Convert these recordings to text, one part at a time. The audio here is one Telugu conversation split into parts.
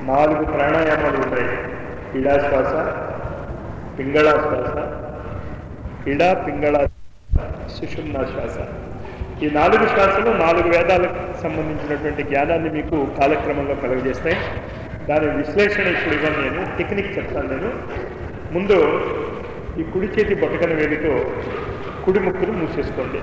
నాలుగు ప్రాణాయామాలు ఉన్నాయి ఇడా శ్వాస పింగళ శ్వాస ఇడా పింగళ సుషుమ్నా శ్వాస ఈ నాలుగు శ్వాసలు నాలుగు వేదాలకు సంబంధించినటువంటి జ్ఞానాన్ని మీకు కాలక్రమంలో కలుగజేస్తాయి దాని విశ్లేషణ ఇప్పుడు ఇవ్వను నేను టెక్నిక్ చెప్తాను నేను ముందు ఈ కుడి చేతి బొటకన వేలితో కుడి ముక్కును మూసేసుకోండి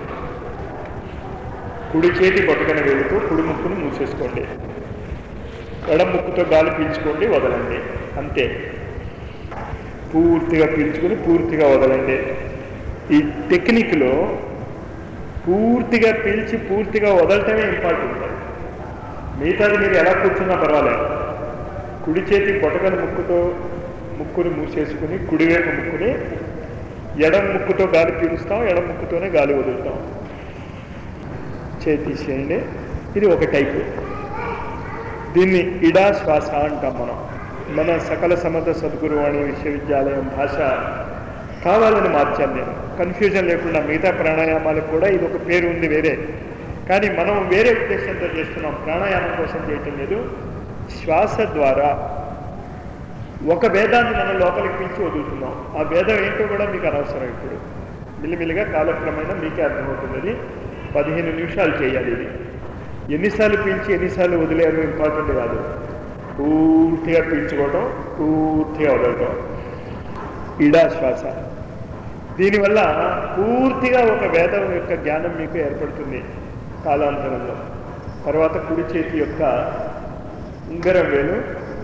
కుడి చేతి బొటకన వేలితో కుడి ముక్కును మూసేసుకోండి ఎడం ముక్కుతో గాలి పీల్చుకోండి వదలండి అంతే పూర్తిగా పీల్చుకొని పూర్తిగా వదలండి ఈ టెక్నిక్లో పూర్తిగా పీల్చి పూర్తిగా వదలటమే ఇంపార్టెంట్ మిగతాది మీరు ఎలా కూర్చున్నా పర్వాలేదు కుడి చేతి బొటకన ముక్కుతో ముక్కుని మూసేసుకుని కుడివైపు ముక్కుని ఎడం ముక్కుతో గాలి పీలుస్తాం ఎడం ముక్కుతోనే గాలి వదులుతాం చేతి తీసేయండి ఇది ఒక టైపు దీన్ని ఇడా శ్వాస అంటాం మనం మన సకల సమర్థ సద్గురువాణి విశ్వవిద్యాలయం భాష కావాలని మార్చాను నేను కన్ఫ్యూజన్ లేకుండా మిగతా ప్రాణాయామాలకు కూడా ఇది ఒక పేరు ఉంది వేరే కానీ మనం వేరే ఉద్దేశంతో చేస్తున్నాం ప్రాణాయామం కోసం చేయటం లేదు శ్వాస ద్వారా ఒక వేదాన్ని మనం లోపలికి పిలిచి వదులుతున్నాం ఆ వేదం ఏంటో కూడా మీకు అనవసరం ఇప్పుడు మిల్లిమిల్లిగా కాలక్రమేణా మీకే అర్థమవుతుంది అది పదిహేను నిమిషాలు చేయాలి ఇది ఎన్నిసార్లు పీల్చి ఎన్నిసార్లు వదిలేరు ఇంపార్టెంట్ కాదు పూర్తిగా పీల్చుకోవటం పూర్తిగా వదలటం ఇడా శ్వాస దీనివల్ల పూర్తిగా ఒక వేదం యొక్క జ్ఞానం మీకు ఏర్పడుతుంది కాలాంతరంలో తర్వాత కుడి చేతి యొక్క ఉంగరం వేలు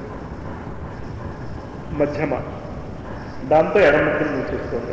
మధ్యమ దాంతో ఎడమక్కుని మూసేసుకోండి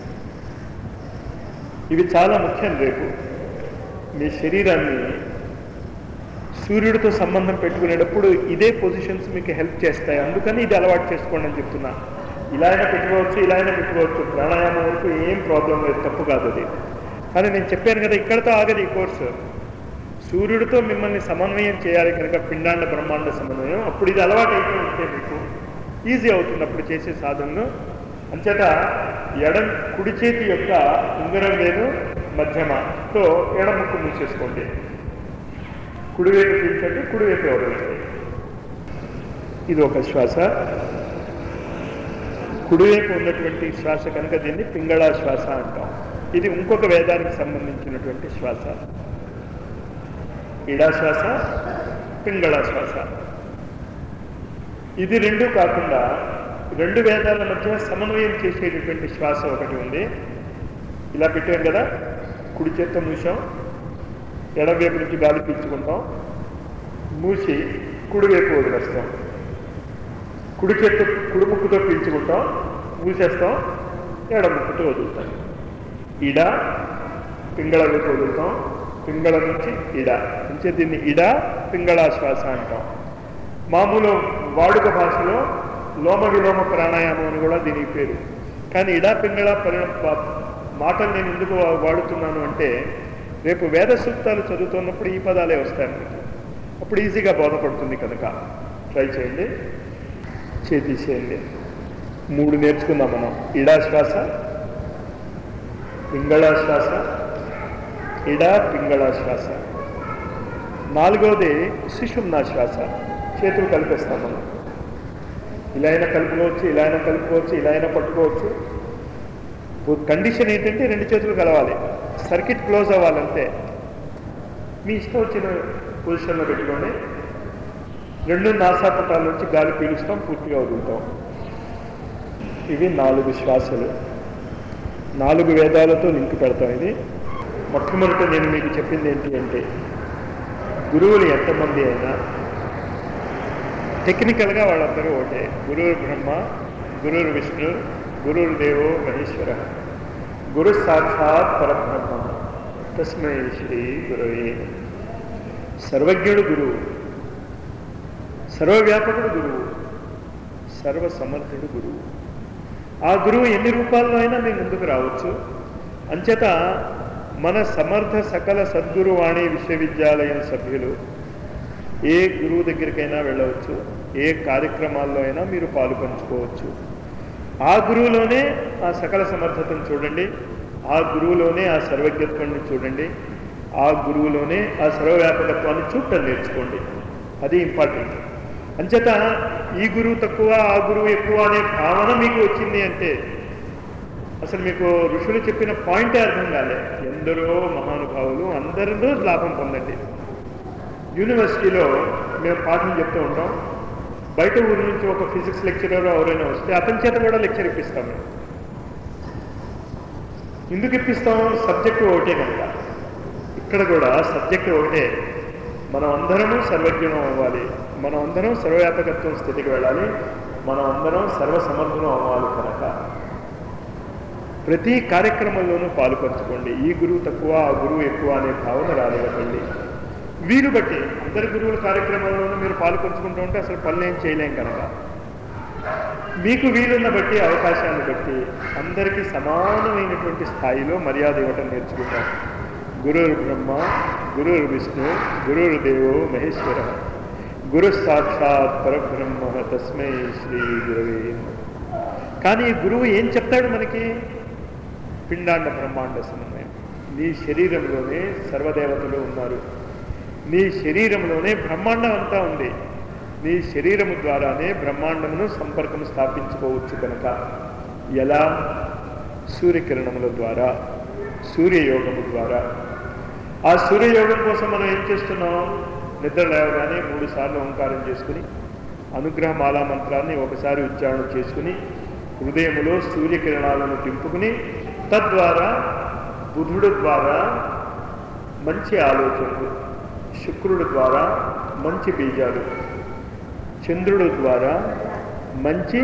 ఇవి చాలా ముఖ్యం రేపు మీ శరీరాన్ని సూర్యుడితో సంబంధం పెట్టుకునేటప్పుడు ఇదే పొజిషన్స్ మీకు హెల్ప్ చేస్తాయి అందుకని ఇది అలవాటు చేసుకోండి అని చెప్తున్నా ఇలా అయినా పెట్టుకోవచ్చు ఇలా అయినా పెట్టుకోవచ్చు ప్రాణాయామం వరకు ఏం ప్రాబ్లం లేదు తప్పు కాదు అది కానీ నేను చెప్పాను కదా ఇక్కడతో ఆగదు ఈ కోర్సు సూర్యుడితో మిమ్మల్ని సమన్వయం చేయాలి కనుక పిండాండ బ్రహ్మాండ సమన్వయం అప్పుడు ఇది అలవాటు అయిపోయి ఉంటే మీకు ఈజీ అవుతుంది అప్పుడు చేసే సాధనలు అంచేత ఎడం కుడి చేతి యొక్క ఉంగరం వేలు మధ్యమతో ఎడం ముక్కు మూసేసుకోండి కుడివైపు పీల్చండి కుడివైపు వదలండి ఇది ఒక శ్వాస కుడివైపు ఉన్నటువంటి శ్వాస కనుక దీన్ని పింగళ శ్వాస అంటాం ఇది ఇంకొక వేదానికి సంబంధించినటువంటి శ్వాస ఇడా శ్వాస పింగళ శ్వాస ఇది రెండు కాకుండా రెండు వేదాల మధ్య సమన్వయం చేసేటటువంటి శ్వాస ఒకటి ఉంది ఇలా పెట్టాం కదా కుడి చేత్తో మూసాం ఎడమవైపు నుంచి గాలి పీల్చుకుంటాం మూసి కుడివైపు వదిలేస్తాం కుడి చేత్తో కుడి ముక్కుతో పీల్చుకుంటాం మూసేస్తాం ఎడ ముక్కుతో వదులుతాం ఇడ పింగళ వైపు వదులుతాం పింగళ నుంచి ఇడ అంటే దీన్ని ఇడ పింగళ శ్వాస అంటాం మామూలు వాడుక భాషలో లోమ విలోమ ప్రాణాయామం అని కూడా దీనికి పేరు కానీ ఇడా పింగళ పరి మాటలు నేను ఎందుకు వా- వాడుతున్నాను అంటే రేపు వేద సూక్తాలు చదువుతున్నప్పుడు ఈ పదాలే వస్తాయి మీకు అప్పుడు ఈజీగా బోధపడుతుంది కనుక ట్రై చేయండి చేసేయండి మూడు నేర్చుకుందాం మనం ఇడా శ్వాస పింగళ శ్వాస ఇడా పింగళ శ్వాస నాలుగవది సుషుమ్నా శ్వాస చేతులు కలిపేస్తాం మనం ఇలా అయినా కలుపుకోవచ్చు ఇలా అయినా కలుపుకోవచ్చు ఇలా అయినా పట్టుకోవచ్చు కండిషన్ ఏంటంటే రెండు చేతులు కలవాలి సర్కిట్ క్లోజ్ అవ్వాలంటే మీ ఇష్టం వచ్చిన పొజిషన్లో పెట్టుకోండి రెండు నాసాపటాల నుంచి గాలి పీలుస్తాం పూర్తిగా వదులుతాం ఇవి నాలుగు శ్వాసలు నాలుగు వేదాలతో లింక్ పెడతాం ఇది మొట్టమొదట నేను మీకు చెప్పింది ఏంటి అంటే గురువులు ఎంతమంది అయినా టెక్నికల్గా వాళ్ళందరూ ఒకటే గురువు బ్రహ్మ గురువు విష్ణు గురువు దేవో మహేశ్వర గురు సాక్షాత్ పరబ్రహ్మ తస్మై శ్రీ గురవే సర్వజ్ఞుడు గురువు సర్వవ్యాపకుడు గురువు సర్వసమర్థుడు గురువు ఆ గురువు ఎన్ని రూపాల్లో అయినా మీ ముందుకు రావచ్చు అంచేత మన సమర్థ సకల సద్గురువాణి విశ్వవిద్యాలయం సభ్యులు ఏ గురువు దగ్గరికైనా వెళ్ళవచ్చు ఏ కార్యక్రమాల్లో అయినా మీరు పాలు పంచుకోవచ్చు ఆ గురువులోనే ఆ సకల సమర్థతను చూడండి ఆ గురువులోనే ఆ సర్వజ్ఞత్వాన్ని చూడండి ఆ గురువులోనే ఆ సర్వవ్యాపకత్వాన్ని చూడటం నేర్చుకోండి అది ఇంపార్టెంట్ అంచేత ఈ గురువు తక్కువ ఆ గురువు ఎక్కువ అనే భావన మీకు వచ్చింది అంటే అసలు మీకు ఋషులు చెప్పిన పాయింటే అర్థం కాలే ఎందరో మహానుభావులు అందరిలో లాభం పొందండి యూనివర్సిటీలో మేము పాఠం చెప్తూ ఉంటాం బయట ఊరి నుంచి ఒక ఫిజిక్స్ లెక్చరర్ ఎవరైనా వస్తే అతని చేత కూడా లెక్చర్ ఇప్పిస్తాం మేము ఎందుకు ఇప్పిస్తాం సబ్జెక్టు ఒకటే కనుక ఇక్కడ కూడా సబ్జెక్ట్ ఒకటే మనం అందరము సర్వజ్ఞనం అవ్వాలి మనం అందరం సర్వవ్యాపకత్వం స్థితికి వెళ్ళాలి మనం అందరం సర్వసమర్థనం అవ్వాలి కనుక ప్రతి కార్యక్రమంలోనూ పాలుపంచుకోండి ఈ గురువు తక్కువ ఆ గురువు ఎక్కువ అనే భావన రానివ్వకండి వీలు బట్టి అందరి గురువుల కార్యక్రమాల్లోనూ మీరు పాలుపంచుకుంటూ ఉంటే అసలు పనులు ఏం చేయలేం కనుక మీకు వీలున్న బట్టి అవకాశాన్ని బట్టి అందరికీ సమానమైనటువంటి స్థాయిలో మర్యాద ఇవ్వటం నేర్చుకుంటాం గురుర్ బ్రహ్మ గురుర్ విష్ణు గురుర్ దేవో మహేశ్వర గురు సాక్షాత్ పరబ్రహ్మ తస్మై శ్రీ గురవే నమః. కానీ ఈ గురువు ఏం చెప్తాడు మనకి పిండాండ బ్రహ్మాండ సమన్వయం నీ శరీరంలోనే సర్వదేవతలు ఉన్నారు నీ శరీరంలోనే బ్రహ్మాండం అంతా ఉంది నీ శరీరము ద్వారానే బ్రహ్మాండమును సంపర్కము స్థాపించుకోవచ్చు కనుక ఎలా సూర్యకిరణముల ద్వారా సూర్యయోగము ద్వారా ఆ సూర్యయోగం కోసం మనం ఏం చేస్తున్నాం నిద్ర లేవగానే మూడు సార్లు ఓంకారం చేసుకుని అనుగ్రహ మాలా మంత్రాన్ని ఒకసారి ఉచ్చారణ చేసుకుని హృదయములో సూర్యకిరణాలను తింపుకుని తద్వారా బుధుడు ద్వారా మంచి ఆలోచనలు శుక్రుడు ద్వారా మంచి బీజాలు చంద్రుడు ద్వారా మంచి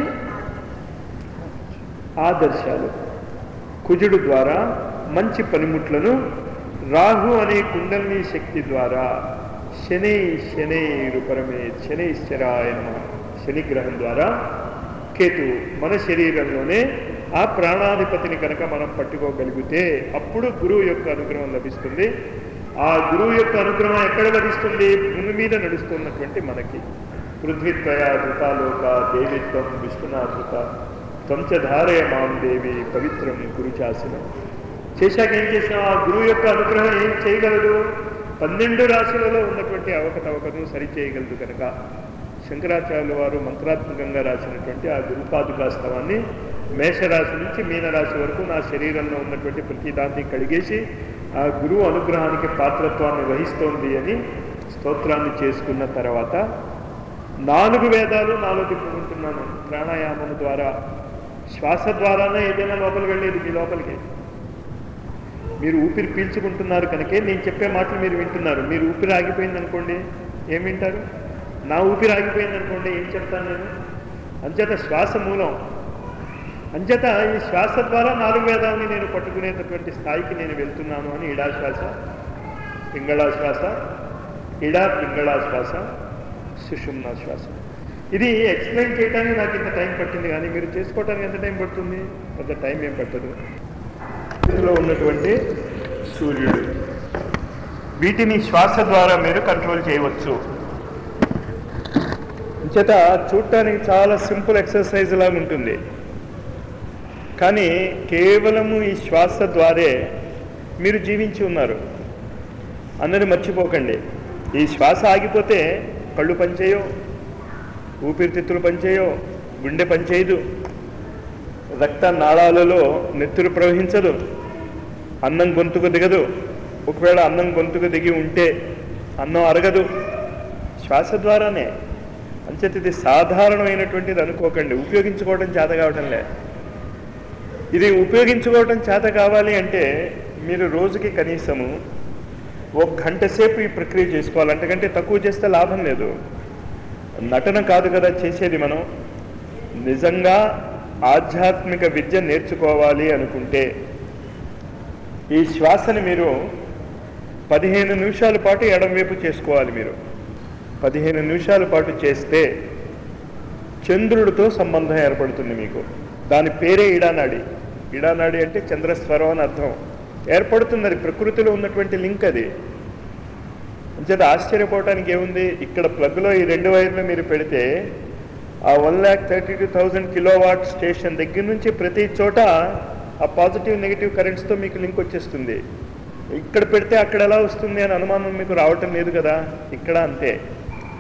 ఆదర్శాలు కుజుడు ద్వారా మంచి పనిముట్లను రాహు అనే కుండలిని శక్తి ద్వారా శని శని రూపరమే శనైశ్చరాయ నమ శని గ్రహం ద్వారా కేతు మన శరీరంలోనే ఆ ప్రాణాధిపతిని కనుక మనం పట్టుకోగలిగితే అప్పుడు గురువు యొక్క అనుగ్రహం లభిస్తుంది ఆ గురువు యొక్క అనుగ్రహం ఎక్కడ లభిస్తుంది భూమి మీద నడుస్తున్నటువంటి మనకి పృథ్వీత్వయ ధృతాలోక దేవిత్వం విష్ణునాథృత త్వంచ ధారయ మాం దేవి పవిత్రం గురుచాసనం చేశాక ఏం చేసాం ఆ గురువు యొక్క అనుగ్రహం ఏం చేయగలదు పన్నెండు రాశులలో ఉన్నటువంటి అవకతవకను సరిచేయగలదు కనుక శంకరాచార్యుల వారు మంత్రాత్మకంగా రాసినటువంటి ఆ గురుపాదుకాస్తవాన్ని మేషరాశి నుంచి మీనరాశి వరకు నా శరీరంలో ఉన్నటువంటి ప్రతి దాన్ని కడిగేసి ఆ గురువు అనుగ్రహానికి పాత్రత్వాన్ని వహిస్తోంది అని స్తోత్రాన్ని చేసుకున్న తర్వాత నాలుగు వేదాలు నాలో తిప్పుకుంటున్నాను ప్రాణాయామం ద్వారా శ్వాస ద్వారానే ఏదైనా లోపలికి వెళ్ళేది మీ లోపలికి మీరు ఊపిరి పీల్చుకుంటున్నారు కనుకే నేను చెప్పే మాటలు మీరు వింటున్నారు మీరు ఊపిరి ఆగిపోయింది అనుకోండి ఏం వింటారు నా ఊపిరి ఆగిపోయింది అనుకోండి ఏం చెప్తాను నేను అంచేత శ్వాస మూలం అంచేత ఈ శ్వాస ద్వారా నాలుగు వేదాలని నేను పట్టుకునేటటువంటి స్థాయికి నేను వెళ్తున్నాను అని ఇడా శ్వాస పింగళా శ్వాస ఇడా పింగళా శ్వాస సుషుమ్న శ్వాస ఇది ఎక్స్ప్లెయిన్ చేయడానికి నాకు ఇంత టైం పట్టింది కానీ మీరు చేసుకోవడానికి ఎంత టైం పడుతుంది పెద్ద టైం ఏం పట్టదు స్థితిలో ఉన్నటువంటి సూర్యుడు వీటిని శ్వాస ద్వారా మీరు కంట్రోల్ చేయవచ్చు చేత చూడటానికి చాలా సింపుల్ ఎక్సర్సైజ్ లాగా ఉంటుంది కానీ కేవలము ఈ శ్వాస ద్వారే మీరు జీవించి ఉన్నారు అన్నది మర్చిపోకండి ఈ శ్వాస ఆగిపోతే కళ్ళు పనిచేయవు ఊపిరితిత్తులు పనిచేయవు గుండె పనిచేయదు రక్త నాళాలలో నెత్తురు ప్రవహించదు అన్నం గొంతుకు దిగదు ఒకవేళ అన్నం గొంతుకు దిగి ఉంటే అన్నం అరగదు శ్వాస ద్వారానే అంచేత ఇది సాధారణమైనటువంటిది అనుకోకండి ఉపయోగించుకోవడం చేత కావటం లే ఇది ఉపయోగించుకోవడం చేత కావాలి అంటే మీరు రోజుకి కనీసము ఒక గంట సేపు ఈ ప్రక్రియ చేసుకోవాలి అంతకంటే తక్కువ చేస్తే లాభం లేదు నటన కాదు కదా చేసేది మనం నిజంగా ఆధ్యాత్మిక విద్య నేర్చుకోవాలి అనుకుంటే ఈ శ్వాసని మీరు పదిహేను నిమిషాల పాటు ఎడంవైపు చేసుకోవాలి మీరు పదిహేను నిమిషాల పాటు చేస్తే చంద్రుడితో సంబంధం ఏర్పడుతుంది మీకు దాని పేరే ఇడానాడి ఇడానాడి అంటే చంద్రస్వరం అని అర్థం ఏర్పడుతుంది అది ప్రకృతిలో ఉన్నటువంటి లింక్ అది అంచేత ఆశ్చర్యపోవటానికి ఏముంది ఇక్కడ ప్లగ్లో ఈ రెండు వైర్లు మీరు పెడితే ఆ one lakh thirty two thousand kilowatt station దగ్గర నుంచి ప్రతి చోట ఆ పాజిటివ్ నెగిటివ్ కరెంట్స్తో మీకు లింక్ వచ్చేస్తుంది ఇక్కడ పెడితే అక్కడ ఎలా వస్తుంది అని అనుమానం మీకు రావటం లేదు కదా ఇక్కడ అంతే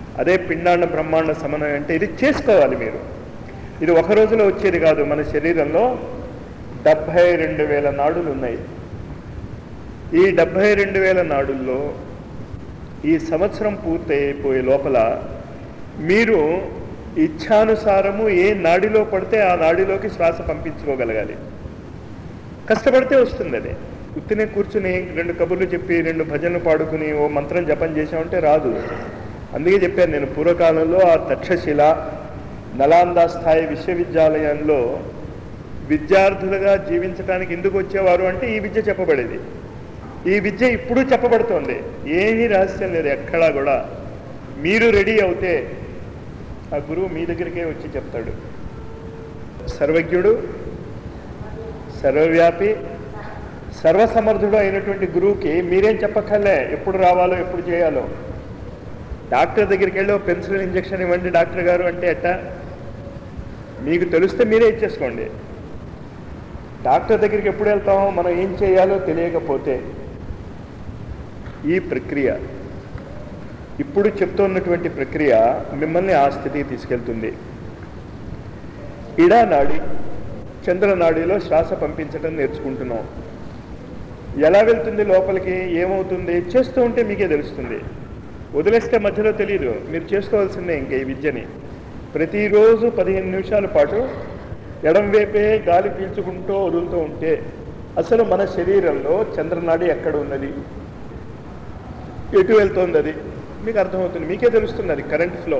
అదే పిండాండ బ్రహ్మాండ సమన్వయం అంటే ఇది చేసుకోవాలి మీరు ఇది ఒక రోజులో వచ్చేది కాదు మన శరీరంలో డెబ్భై రెండు వేల నాడులు ఉన్నాయి ఈ డెబ్భై రెండు వేల నాడుల్లో ఈ సంవత్సరం పూర్తయిపోయే లోపల మీరు ఇచ్ఛానుసారము ఏ నాడిలో పడితే ఆ నాడిలోకి శ్వాస పంపించుకోగలగాలి కష్టపడితే వస్తుంది అది ఉత్తినే కూర్చుని రెండు కబుర్లు చెప్పి రెండు భజనలు పాడుకుని ఓ మంత్రం జపం చేసామంటే రాదు అందుకే చెప్పాను నేను పూర్వకాలంలో ఆ తక్షశిల నలాందా స్థాయి విశ్వవిద్యాలయంలో విద్యార్థులుగా జీవించడానికి ఎందుకు వచ్చేవారు అంటే ఈ విద్య చెప్పబడేది ఈ విద్య ఇప్పుడు చెప్పబడుతోంది ఏమీ రహస్యం లేదు ఎక్కడా కూడా మీరు రెడీ అవుతే ఆ గురువు మీ దగ్గరికే వచ్చి చెప్తాడు సర్వజ్ఞుడు సర్వవ్యాపి సర్వసమర్థుడు అయినటువంటి గురువుకి మీరేం చెప్పక్కర్లే ఎప్పుడు రావాలో ఎప్పుడు చేయాలో డాక్టర్ దగ్గరికి వెళ్ళి ఒక పెన్సిల్ ఇంజెక్షన్ ఇవ్వండి డాక్టర్ గారు అంటే ఎట్టా మీకు తెలిస్తే మీరే ఇచ్చేసుకోండి డాక్టర్ దగ్గరికి ఎప్పుడు వెళ్తామో మనం ఏం చేయాలో తెలియకపోతే ఈ ప్రక్రియ ఇప్పుడు చెప్తున్నటువంటి ప్రక్రియ మిమ్మల్ని ఆ స్థితికి తీసుకెళ్తుంది ఇడా నాడి చంద్రనాడిలో శ్వాస పంపించడం నేర్చుకుంటున్నాం ఎలా వెళ్తుంది లోపలికి ఏమవుతుంది చేస్తూ ఉంటే మీకే తెలుస్తుంది వదిలేస్తే మధ్యలో తెలియదు మీరు చేసుకోవాల్సిందే ఇంకా ఈ విద్యని ప్రతిరోజు పదిహేను నిమిషాల పాటు ఎడం వైపే గాలి పీల్చుకుంటూ వదులుతూ ఉంటే అసలు మన శరీరంలో చంద్రనాడి ఎక్కడ ఉన్నది ఎటు వెళ్తోంది అది మీకు అర్థమవుతుంది మీకే తెలుస్తుంది అది కరెంట్ ఫ్లో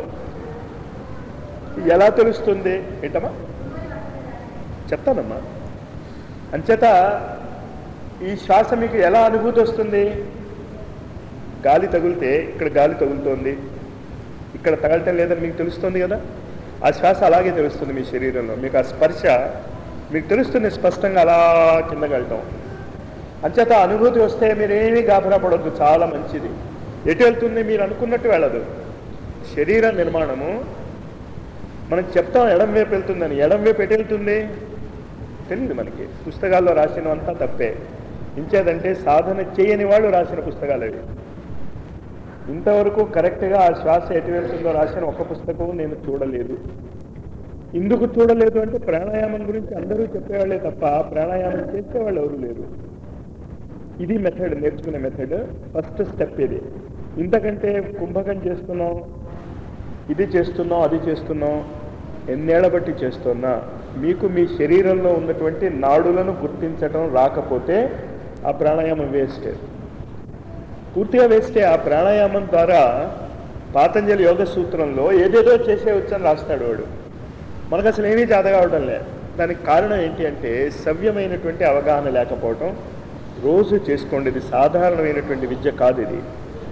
ఎలా తెలుస్తుంది ఏంటమ్మా చెప్తానమ్మా అంచేత ఈ శ్వాస మీకు ఎలా అనుభూతి వస్తుంది గాలి తగిలితే ఇక్కడ గాలి తగులుతోంది ఇక్కడ తగలటం లేదని మీకు తెలుస్తుంది కదా ఆ శ్వాస అలాగే తెలుస్తుంది మీ శరీరంలో మీకు ఆ స్పర్శ మీకు తెలుస్తుంది స్పష్టంగా అలా కిందకి వెళ్ళటం అంచేత అనుభూతి వస్తే మీరేమీ గాబరా పడొద్దు చాలా మంచిది ఎటు వెళ్తుంది మీరు అనుకున్నట్టు వెళ్ళదు శరీర నిర్మాణము మనం చెప్తాం ఎడం వైపు వెళ్తుందని ఎడం వైపు ఎటు వెళ్తుంది తెలియదు మనకి పుస్తకాల్లో రాసినవంతా తప్పే ఇంచేదంటే సాధన చేయని వాళ్ళు రాసిన పుస్తకాలు అవి ఇంతవరకు కరెక్ట్గా ఆ శ్వాస ఎటు వెళ్తుందో రాసిన ఒక పుస్తకం నేను చూడలేదు ఎందుకు చూడలేదు అంటే ప్రాణాయామం గురించి అందరూ చెప్పేవాళ్ళే తప్ప ప్రాణాయామం చేసేవాళ్ళు ఎవరు లేరు ఇది మెథడ్ నేర్చుకునే మెథడ్ ఫస్ట్ స్టెప్ ఇది ఇంతకంటే కుంభకం చేస్తున్నాం ఇది చేస్తున్నాం అది చేస్తున్నాం ఎన్నేళ్ల బట్టి చేస్తున్నా మీకు మీ శరీరంలో ఉన్నటువంటి నాడులను గుర్తించటం రాకపోతే ఆ ప్రాణాయామం వేస్ట్ పూర్తిగా వేస్తే ఆ ప్రాణాయామం ద్వారా పాతంజలి యోగ సూత్రంలో ఏదేదో చేసేవచ్చు అని రాస్తాడు వాడు మనకు అసలు ఏమీ చేత కావడం లే దానికి కారణం ఏంటి అంటే సవ్యమైనటువంటి అవగాహన లేకపోవటం రోజు చేసుకోండి ఇది సాధారణమైనటువంటి విద్య కాదు ఇది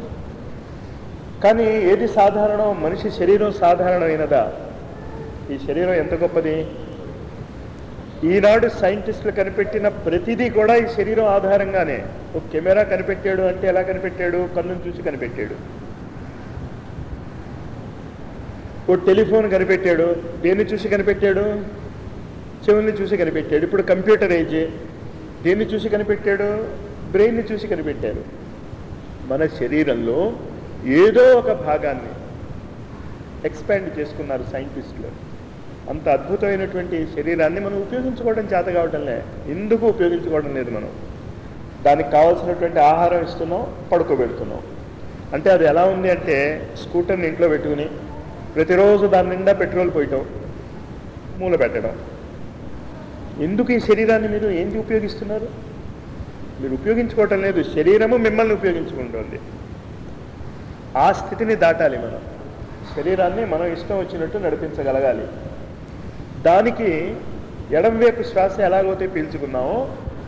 కానీ ఏది సాధారణం మనిషి శరీరం సాధారణమైనదా ఈ శరీరం ఎంత గొప్పది ఈనాడు సైంటిస్టులు కనిపెట్టిన ప్రతిదీ కూడా ఈ శరీరం ఆధారంగానే ఒక కెమెరా కనిపెట్టాడు అంటే ఎలా కనిపెట్టాడు కన్నును చూసి కనిపెట్టాడు ఓ టెలిఫోన్ కనిపెట్టాడు దేన్ని చూసి కనిపెట్టాడు చెవుల్ని చూసి కనిపెట్టాడు ఇప్పుడు కంప్యూటర్ ఏజ్ దేన్ని చూసి కనిపెట్టాడు బ్రెయిన్ని చూసి కనిపెట్టాడు మన శరీరంలో ఏదో ఒక భాగాన్ని ఎక్స్పాండ్ చేసుకున్నారు సైంటిస్టులు అంత అద్భుతమైనటువంటి శరీరాన్ని మనం ఉపయోగించుకోవడం చేత కావటంలే ఎందుకు ఉపయోగించుకోవడం లేదు మనం దానికి కావాల్సినటువంటి ఆహారం ఇస్తున్నాం పడుకోబెడుతున్నాం అంటే అది ఎలా ఉంది అంటే స్కూటర్ని ఇంట్లో పెట్టుకుని ప్రతిరోజు దాని నిండా పెట్రోల్ పోయటం మూల పెట్టడం ఎందుకు ఈ శరీరాన్ని మీరు ఏంటి ఉపయోగిస్తున్నారు మీరు ఉపయోగించుకోవటం లేదు శరీరము మిమ్మల్ని ఉపయోగించుకుంటుంది ఆ స్థితిని దాటాలి మనం శరీరాన్ని మనం ఇష్టం వచ్చినట్టు నడిపించగలగాలి దానికి ఎడంవైపు శ్వాస ఎలాగైతే పీల్చుకున్నామో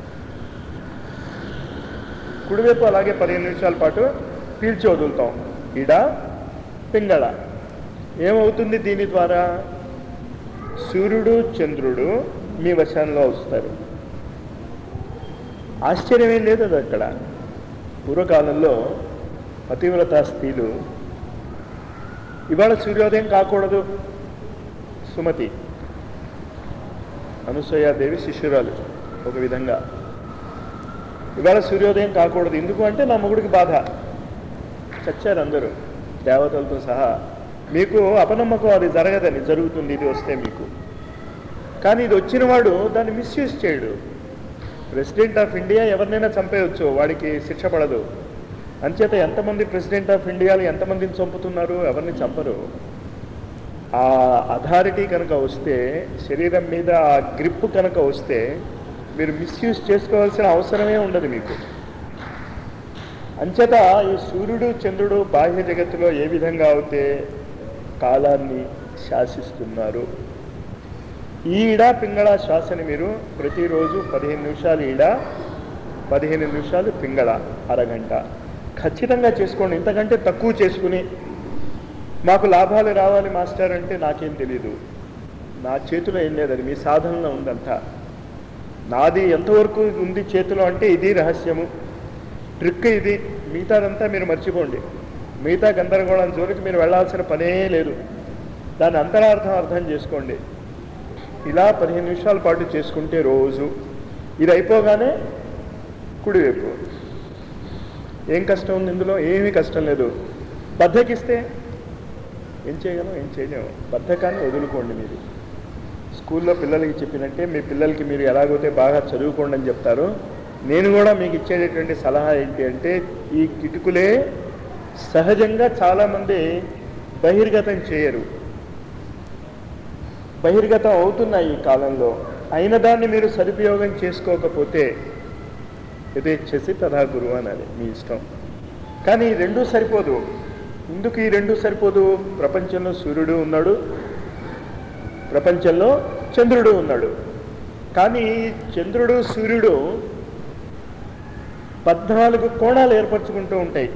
కుడివైపు అలాగే పదిహేను నిమిషాల పాటు పీల్చి వదులుతాం ఇడ పింగళ ఏమవుతుంది దీని ద్వారా సూర్యుడు చంద్రుడు మీ వశాల్లో వస్తారు ఆశ్చర్యమేం లేదు అది అక్కడ పూర్వకాలంలో పతివ్రత స్త్రీలు ఇవాళ సూర్యోదయం కాకూడదు సుమతి అనసూయాదేవి శిష్యురాలు ఒక విధంగా ఇవాళ సూర్యోదయం కాకూడదు ఎందుకు అంటే నా మొగుడికి బాధ చచ్చారు అందరూ దేవతలతో సహా మీకు అపనమ్మకం అది జరగదని జరుగుతుంది ఇది వస్తే మీకు కానీ ఇది వచ్చిన వాడు దాన్ని మిస్యూజ్ చేయడు ప్రెసిడెంట్ ఆఫ్ ఇండియా ఎవరినైనా చంపేయచ్చు వాడికి శిక్ష పడదు అంచేత ఎంతమంది ప్రెసిడెంట్ ఆఫ్ ఇండియాలు ఎంతమందిని చంపుతున్నారు ఎవరిని చంపరు ఆ అథారిటీ కనుక వస్తే శరీరం మీద ఆ గ్రిప్ కనుక వస్తే మీరు మిస్యూజ్ చేసుకోవాల్సిన అవసరమే ఉండదు మీకు అంచేత ఈ సూర్యుడు చంద్రుడు బాహ్య జగత్తులో ఏ విధంగా అయితే కాలాన్ని శాసిస్తున్నారు ఈ ఇడ పింగళ శ్వాసని మీరు ప్రతిరోజు పదిహేను నిమిషాలు ఈడ పదిహేను నిమిషాలు పింగళ అరగంట ఖచ్చితంగా చేసుకోండి ఇంతకంటే తక్కువ చేసుకుని మాకు లాభాలు రావాలి మాస్టర్ అంటే నాకేం తెలీదు నా చేతిలో ఏం లేదు అది మీ సాధనలో ఉందంతా నాది ఎంతవరకు ఉంది చేతిలో అంటే ఇది రహస్యము ట్రిక్ ఇది మిగతాదంతా మీరు మర్చిపోండి మిగతా గందరగోళం జోలికి మీరు వెళ్ళాల్సిన పనే లేదు దాని అంతరార్థం అర్థం చేసుకోండి ఇలా పదిహేను నిమిషాల పాటు చేసుకుంటే రోజు ఇది అయిపోగానే కుడివైపు ఏం కష్టం ఉంది ఇందులో ఏమీ కష్టం లేదు బద్దకిస్తే ఏం చేయగలం ఏం చేయలేము బద్ధకాన్ని వదులుకోండి మీరు స్కూల్లో పిల్లలకి చెప్పినట్టే మీ పిల్లలకి మీరు ఎలాగైతే బాగా చదువుకోండి అని చెప్తారు నేను కూడా మీకు ఇచ్చేటటువంటి సలహా ఏంటి అంటే ఈ కిటుకులే సహజంగా చాలామంది బహిర్గతం చేయరు బహిర్గతం అవుతున్నాయి ఈ కాలంలో అయిన దాన్ని మీరు సదుపయోగం చేసుకోకపోతే యథేచ్ఛసి తథా గురువు అనాలి మీ ఇష్టం కానీ ఈ రెండూ సరిపోదు ఎందుకు ఈ రెండు సరిపోదు ప్రపంచంలో సూర్యుడు ఉన్నాడు ప్రపంచంలో చంద్రుడు ఉన్నాడు కానీ చంద్రుడు సూర్యుడు పద్నాలుగు కోణాలు ఏర్పరచుకుంటూ ఉంటాయి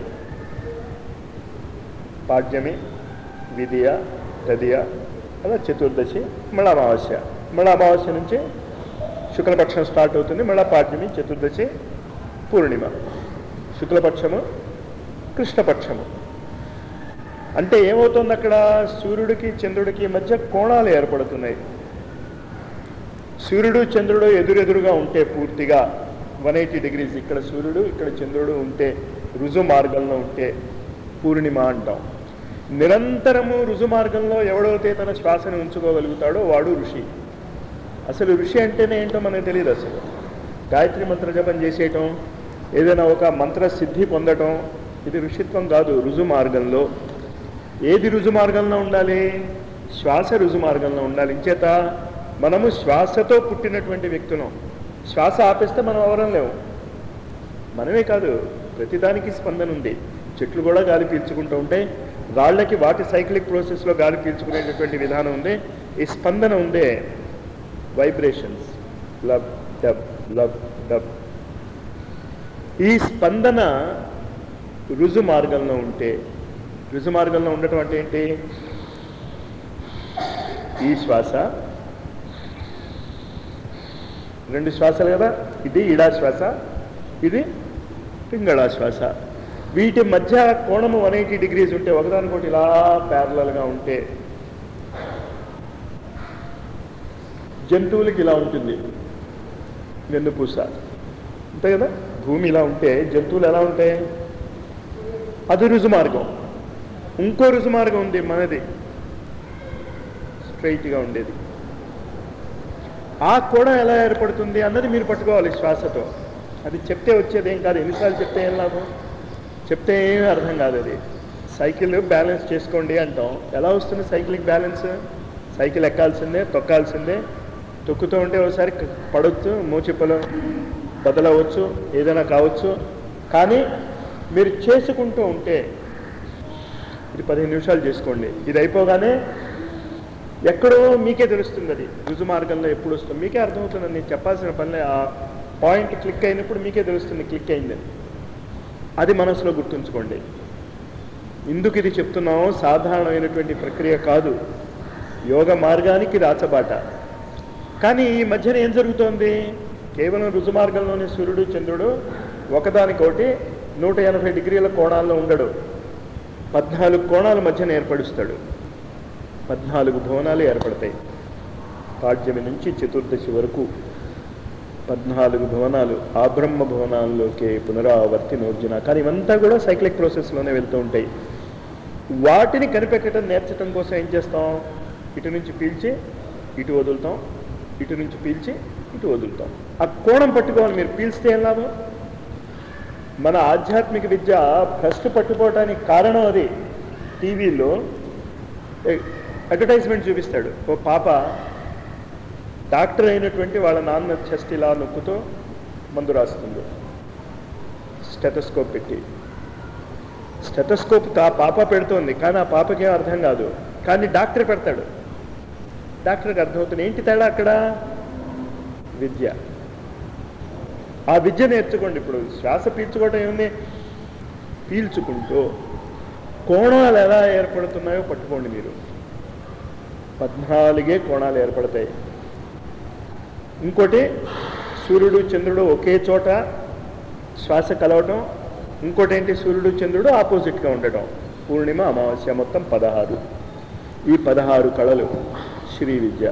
పాడ్యమి విధియ తదియ అలా చతుర్దశి మళ్ళీ అమావాస్య మళ్ళీ అమావాస్య నుంచి శుక్లపక్షం స్టార్ట్ అవుతుంది మళ్ళీ పాడ్యమి చతుర్దశి పూర్ణిమ శుక్లపక్షము కృష్ణపక్షము అంటే ఏమవుతుంది అక్కడ సూర్యుడికి చంద్రుడికి మధ్య కోణాలు ఏర్పడుతున్నాయి సూర్యుడు చంద్రుడు ఎదురెదురుగా ఉంటే పూర్తిగా వన్ ఎయిటీ డిగ్రీస్ ఇక్కడ సూర్యుడు ఇక్కడ చంద్రుడు ఉంటే రుజు మార్గంలో ఉంటే పూర్ణిమ అంటాం నిరంతరము రుజు మార్గంలో ఎవడైతే తన శ్వాసను ఉంచుకోగలుగుతాడో వాడు ఋషి అసలు ఋషి అంటేనే ఏంటో మనకు తెలియదు అసలు గాయత్రి మంత్ర జపం చేసేయటం ఏదైనా ఒక మంత్ర సిద్ధి పొందటం ఇది ఋషిత్వం కాదు రుజు మార్గంలో ఏది రుజు మార్గంలో ఉండాలి శ్వాస రుజు మార్గంలో ఉండాలి ఇంచేత మనము శ్వాసతో పుట్టినటువంటి వ్యక్తులం శ్వాస ఆపేస్తే మనం ఎవరం లేవు మనమే కాదు ప్రతిదానికి స్పందన ఉంది చెట్లు కూడా గాలి పీల్చుకుంటూ ఉంటాయి రాళ్ళకి వాటి సైక్లిక్ ప్రాసెస్లో గాలి పీల్చుకునేటటువంటి విధానం ఉంది ఈ స్పందన ఉందే vibrations lub dub lub dub ఈ స్పందన రుజు మార్గంలో ఉంటే రుజు మార్గంలో ఉండటం అంటే ఏంటి ఈ శ్వాస రెండు శ్వాసలు కదా ఇది ఇడా శ్వాస ఇది పింగళా శ్వాస వీటి మధ్య కోణము వన్ ఎయిటీ డిగ్రీస్ ఉంటే ఒకదానికొకటి ఇలా ప్యారలల్గా ఉంటే జంతువులకి ఇలా ఉంటుంది వెన్నుపూస అంతే కదా భూమి ఇలా ఉంటే జంతువులు ఎలా ఉంటాయి అది రుజు మార్గం ఇంకో రుజు మార్గం ఉంది మనది స్ట్రైట్గా ఉండేది ఆ కూడా ఎలా ఏర్పడుతుంది అన్నది మీరు పట్టుకోవాలి శ్వాసతో అది చెప్తే వచ్చేది ఏం కాదు ఎన్నిసార్లు చెప్తే ఏం లాభం చెప్తే ఏమీ అర్థం కాదు అది సైకిల్ బ్యాలెన్స్ చేసుకోండి అంటాం ఎలా వస్తుంది సైకిల్కి బ్యాలెన్స్ సైకిల్ ఎక్కాల్సిందే తొక్కాల్సిందే తొక్కుతూ ఉంటే ఒకసారి క- పడవచ్చు మోచిప్పలు బదలవచ్చు ఏదైనా కావచ్చు కానీ మీరు చేసుకుంటూ ఉంటే ఇది పదిహేను నిమిషాలు చేసుకోండి ఇది అయిపోగానే ఎక్కడో మీకే తెలుస్తుంది అది రుజు మార్గంలో ఎప్పుడు వస్తుంది మీకే అర్థమవుతుంది నేను చెప్పాల్సిన పని ఆ పాయింట్ క్లిక్ అయినప్పుడు మీకే తెలుస్తుంది క్లిక్ అయిందని అది మనసులో గుర్తుంచుకోండి ఎందుకు ఇది చెప్తున్నామో సాధారణమైనటువంటి ప్రక్రియ కాదు యోగ మార్గానికి రాచబాట కానీ ఈ మధ్యన ఏం జరుగుతోంది కేవలం రుజు మార్గంలోని సూర్యుడు చంద్రుడు ఒకదానికోటి నూట ఎనభై డిగ్రీల కోణాల్లో ఉండడు పద్నాలుగు కోణాల మధ్యన ఏర్పరుస్తాడు పద్నాలుగు భవనాలు ఏర్పడతాయి పాడ్యమి నుంచి చతుర్దశి వరకు పద్నాలుగు భవనాలు ఆ బ్రహ్మ భవనాల్లోకే పునరావర్తి నోర్జున కానీ ఇవంతా కూడా సైక్లిక్ ప్రాసెస్లోనే వెళ్తూ ఉంటాయి వాటిని కనిపెట్టడం నేర్చడం కోసం ఏం చేస్తాం ఇటు నుంచి పీల్చి ఇటు వదులుతాం ఇటు నుంచి పీల్చి ఇటు వదులుతాం ఆ కోణం పట్టుకోవాలి మీరు పీల్స్తే ఏం లాభం మన ఆధ్యాత్మిక విద్య భ్రష్టు పట్టుకోవడానికి కారణం అది టీవీలో అడ్వర్టైజ్మెంట్ చూపిస్తాడు ఓ పాప డాక్టర్ అయినటువంటి వాళ్ళ నాన్న చెస్ట్ ఇలా నొక్కుతో మందు రాస్తుంది స్టెటస్కోప్ పెట్టి స్టెటస్కోప్ ఆ పాప పెడుతోంది కానీ ఆ పాపకేం అర్థం కాదు కానీ డాక్టర్ పెడతాడు డాక్టర్కి అర్థమవుతుంది ఏంటి తేడా అక్కడ విద్య ఆ విద్య నేర్చుకోండి ఇప్పుడు శ్వాస పీల్చుకోవటం ఏముంది పీల్చుకుంటూ కోణాలు ఎలా ఏర్పడుతున్నాయో పట్టుకోండి మీరు పద్నాలుగే కోణాలు ఏర్పడతాయి ఇంకోటి సూర్యుడు చంద్రుడు ఒకే చోట శ్వాస కలవటం ఇంకోటి ఏంటి సూర్యుడు చంద్రుడు ఆపోజిట్గా ఉండటం పూర్ణిమ అమావాస్య మొత్తం పదహారు ఈ పదహారు కళలు శ్రీ విద్య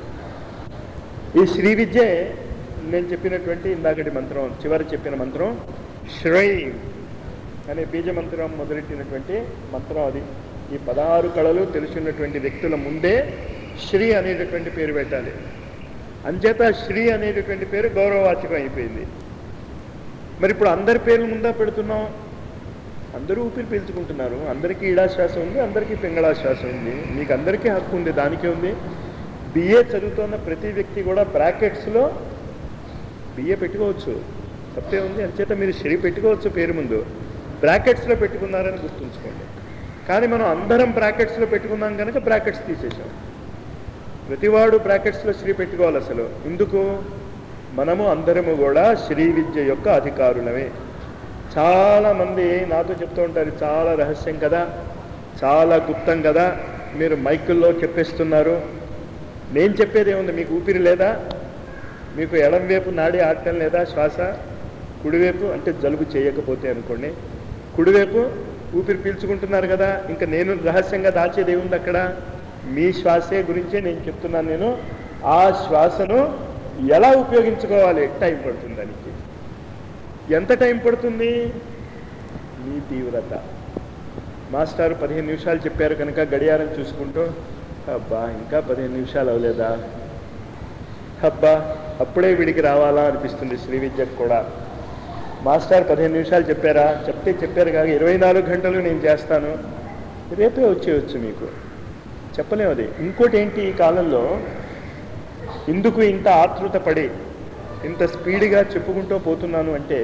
ఈ శ్రీ విద్యే నేను చెప్పినటువంటి ఇందాకటి మంత్రం చివరి చెప్పిన మంత్రం శ్రై అనే బీజ మంత్రం మొదలెట్టినటువంటి మంత్రం అది ఈ పదహారు కళలు తెలిసినటువంటి వ్యక్తుల ముందే శ్రీ అనేటటువంటి పేరు పెట్టాలి అంచేత శ్రీ అనేటటువంటి పేరు గౌరవవాచకం అయిపోయింది మరి ఇప్పుడు అందరి పేర్ల ముందా పెడుతున్నాం అందరూ ఊపిరి పీల్చుకుంటున్నారు అందరికీ ఈడాశ్వాస ఉంది అందరికీ పింగళాశ్వాస ఉంది మీకు అందరికీ హక్కు ఉంది దానికే ఉంది బిఏ చదువుతున్న ప్రతి వ్యక్తి కూడా బ్రాకెట్స్లో బిఏ పెట్టుకోవచ్చు తప్పే ఉంది అంచేత మీరు శ్రీ పెట్టుకోవచ్చు పేరు ముందు బ్రాకెట్స్లో పెట్టుకున్నారని గుర్తుంచుకోండి కానీ మనం అందరం బ్రాకెట్స్లో పెట్టుకున్నాం కనుక బ్రాకెట్స్ తీసేసాం ప్రతివాడు బ్రాకెట్స్లో శ్రీ పెట్టుకోవాలి అసలు ఎందుకు మనము అందరము కూడా శ్రీ విద్య యొక్క అధికారులమే చాలా మంది నాతో చెప్తూ ఉంటారు చాలా రహస్యం కదా చాలా గుప్తం కదా మీరు మైకుల్లో చెప్పేస్తున్నారు నేను చెప్పేది ఏముంది మీకు ఊపిరి లేదా మీకు ఎడం వైపు నాడి ఆడటం లేదా శ్వాస కుడివైపు అంటే జలుబు చేయకపోతే అనుకోండి కుడివైపు ఊపిరి పీల్చుకుంటున్నారు కదా ఇంకా నేను రహస్యంగా దాచేది ఏముంది అక్కడ మీ శ్వాసే గురించే నేను చెప్తున్నాను నేను ఆ శ్వాసను ఎలా ఉపయోగించుకోవాలి టైం పడుతుంది దానికి ఎంత టైం పడుతుంది మీ తీవ్రత మాస్టర్ పదిహేను నిమిషాలు చెప్పారు కనుక గడియారం చూసుకుంటూ అబ్బా ఇంకా పదిహేను నిమిషాలు అవ్వలేదా అబ్బా అప్పుడే వీడికి రావాలా అనిపిస్తుంది శ్రీ విద్యకు కూడా మాస్టర్ పదిహేను నిమిషాలు చెప్పారా చెప్తే చెప్పారు కాక ఇరవై నాలుగు గంటలు నేను చేస్తాను రేపే వచ్చేయచ్చు మీకు చెప్పలేము అది ఇంకోటి ఏంటి ఈ కాలంలో ఇందుకు ఇంత ఆతృత పడి ఇంత స్పీడ్గా చెప్పుకుంటూ పోతున్నాను అంటే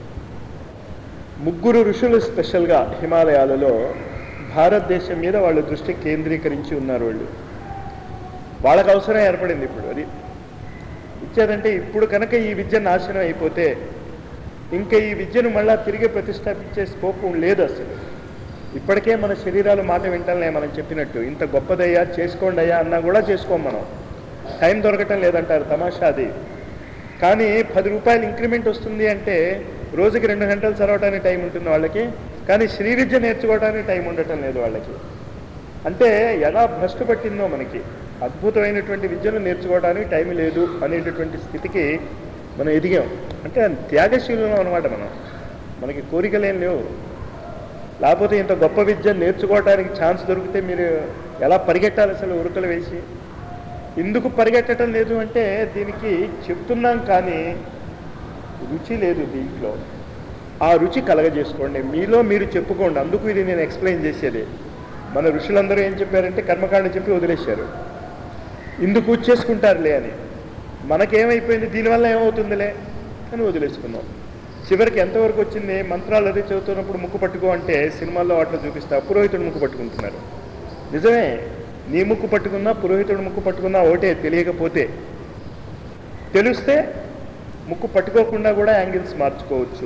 ముగ్గురు ఋషులు స్పెషల్గా హిమాలయాలలో భారతదేశం మీద వాళ్ళు దృష్టి కేంద్రీకరించి ఉన్నారు వాళ్ళు వాళ్ళకు అవసరం ఏర్పడింది ఇప్పుడు అది ఇచ్చేదంటే ఇప్పుడు కనుక ఈ విద్య నాశనం అయిపోతే ఇంకా ఈ విద్యను మళ్ళా తిరిగి ప్రతిష్టాపించే స్కోప్ లేదు అసలు ఇప్పటికే మన శరీరాలు మాట వింటాలనే మనం చెప్పినట్టు ఇంత గొప్పదయ్యా చేసుకోండి అయ్యా అన్నా కూడా చేసుకోం మనం టైం దొరకటం లేదంటారు తమాషా అది కానీ పది రూపాయలు ఇంక్రిమెంట్ వస్తుంది అంటే రోజుకి రెండు గంటలు చదవడానికి టైం ఉంటుంది వాళ్ళకి కానీ శ్రీ విద్య నేర్చుకోవడానికి టైం ఉండటం లేదు వాళ్ళకి అంటే ఎలా భ్రష్టు పట్టిందో మనకి అద్భుతమైనటువంటి విద్యను నేర్చుకోవడానికి టైం లేదు అనేటటువంటి స్థితికి మనం ఎదిగాం అంటే త్యాగశీలం అనమాట మనం మనకి కోరికలేం లేవు లేకపోతే ఇంత గొప్ప విద్య నేర్చుకోవడానికి ఛాన్స్ దొరికితే మీరు ఎలా పరిగెట్టాలి అసలు ఉరుకలు వేసి ఎందుకు పరిగెట్టడం లేదు అంటే దీనికి చెప్తున్నాం కానీ రుచి లేదు దీంట్లో ఆ రుచి కలగజేసుకోండి మీలో మీరు చెప్పుకోండి అందుకు ఇది నేను ఎక్స్ప్లెయిన్ చేసేది మన ఋషులందరూ ఏం చెప్పారంటే కర్మకాండ చెప్పి వదిలేశారు ఇందుకు చేసుకుంటారులే అని మనకేమైపోయింది దీనివల్ల ఏమవుతుందిలే అని వదిలేసుకున్నాం చివరికి ఎంతవరకు వచ్చింది మంత్రాలు అది చదువుతున్నప్పుడు ముక్కు పట్టుకో అంటే సినిమాల్లో వాటిలో చూపిస్తా పురోహితుడు ముక్కు పట్టుకుంటున్నారు నిజమే నీ ముక్కు పట్టుకున్నా పురోహితుడు ముక్కు పట్టుకున్నా ఒకటే తెలియకపోతే తెలిస్తే ముక్కు పట్టుకోకుండా కూడా యాంగిల్స్ మార్చుకోవచ్చు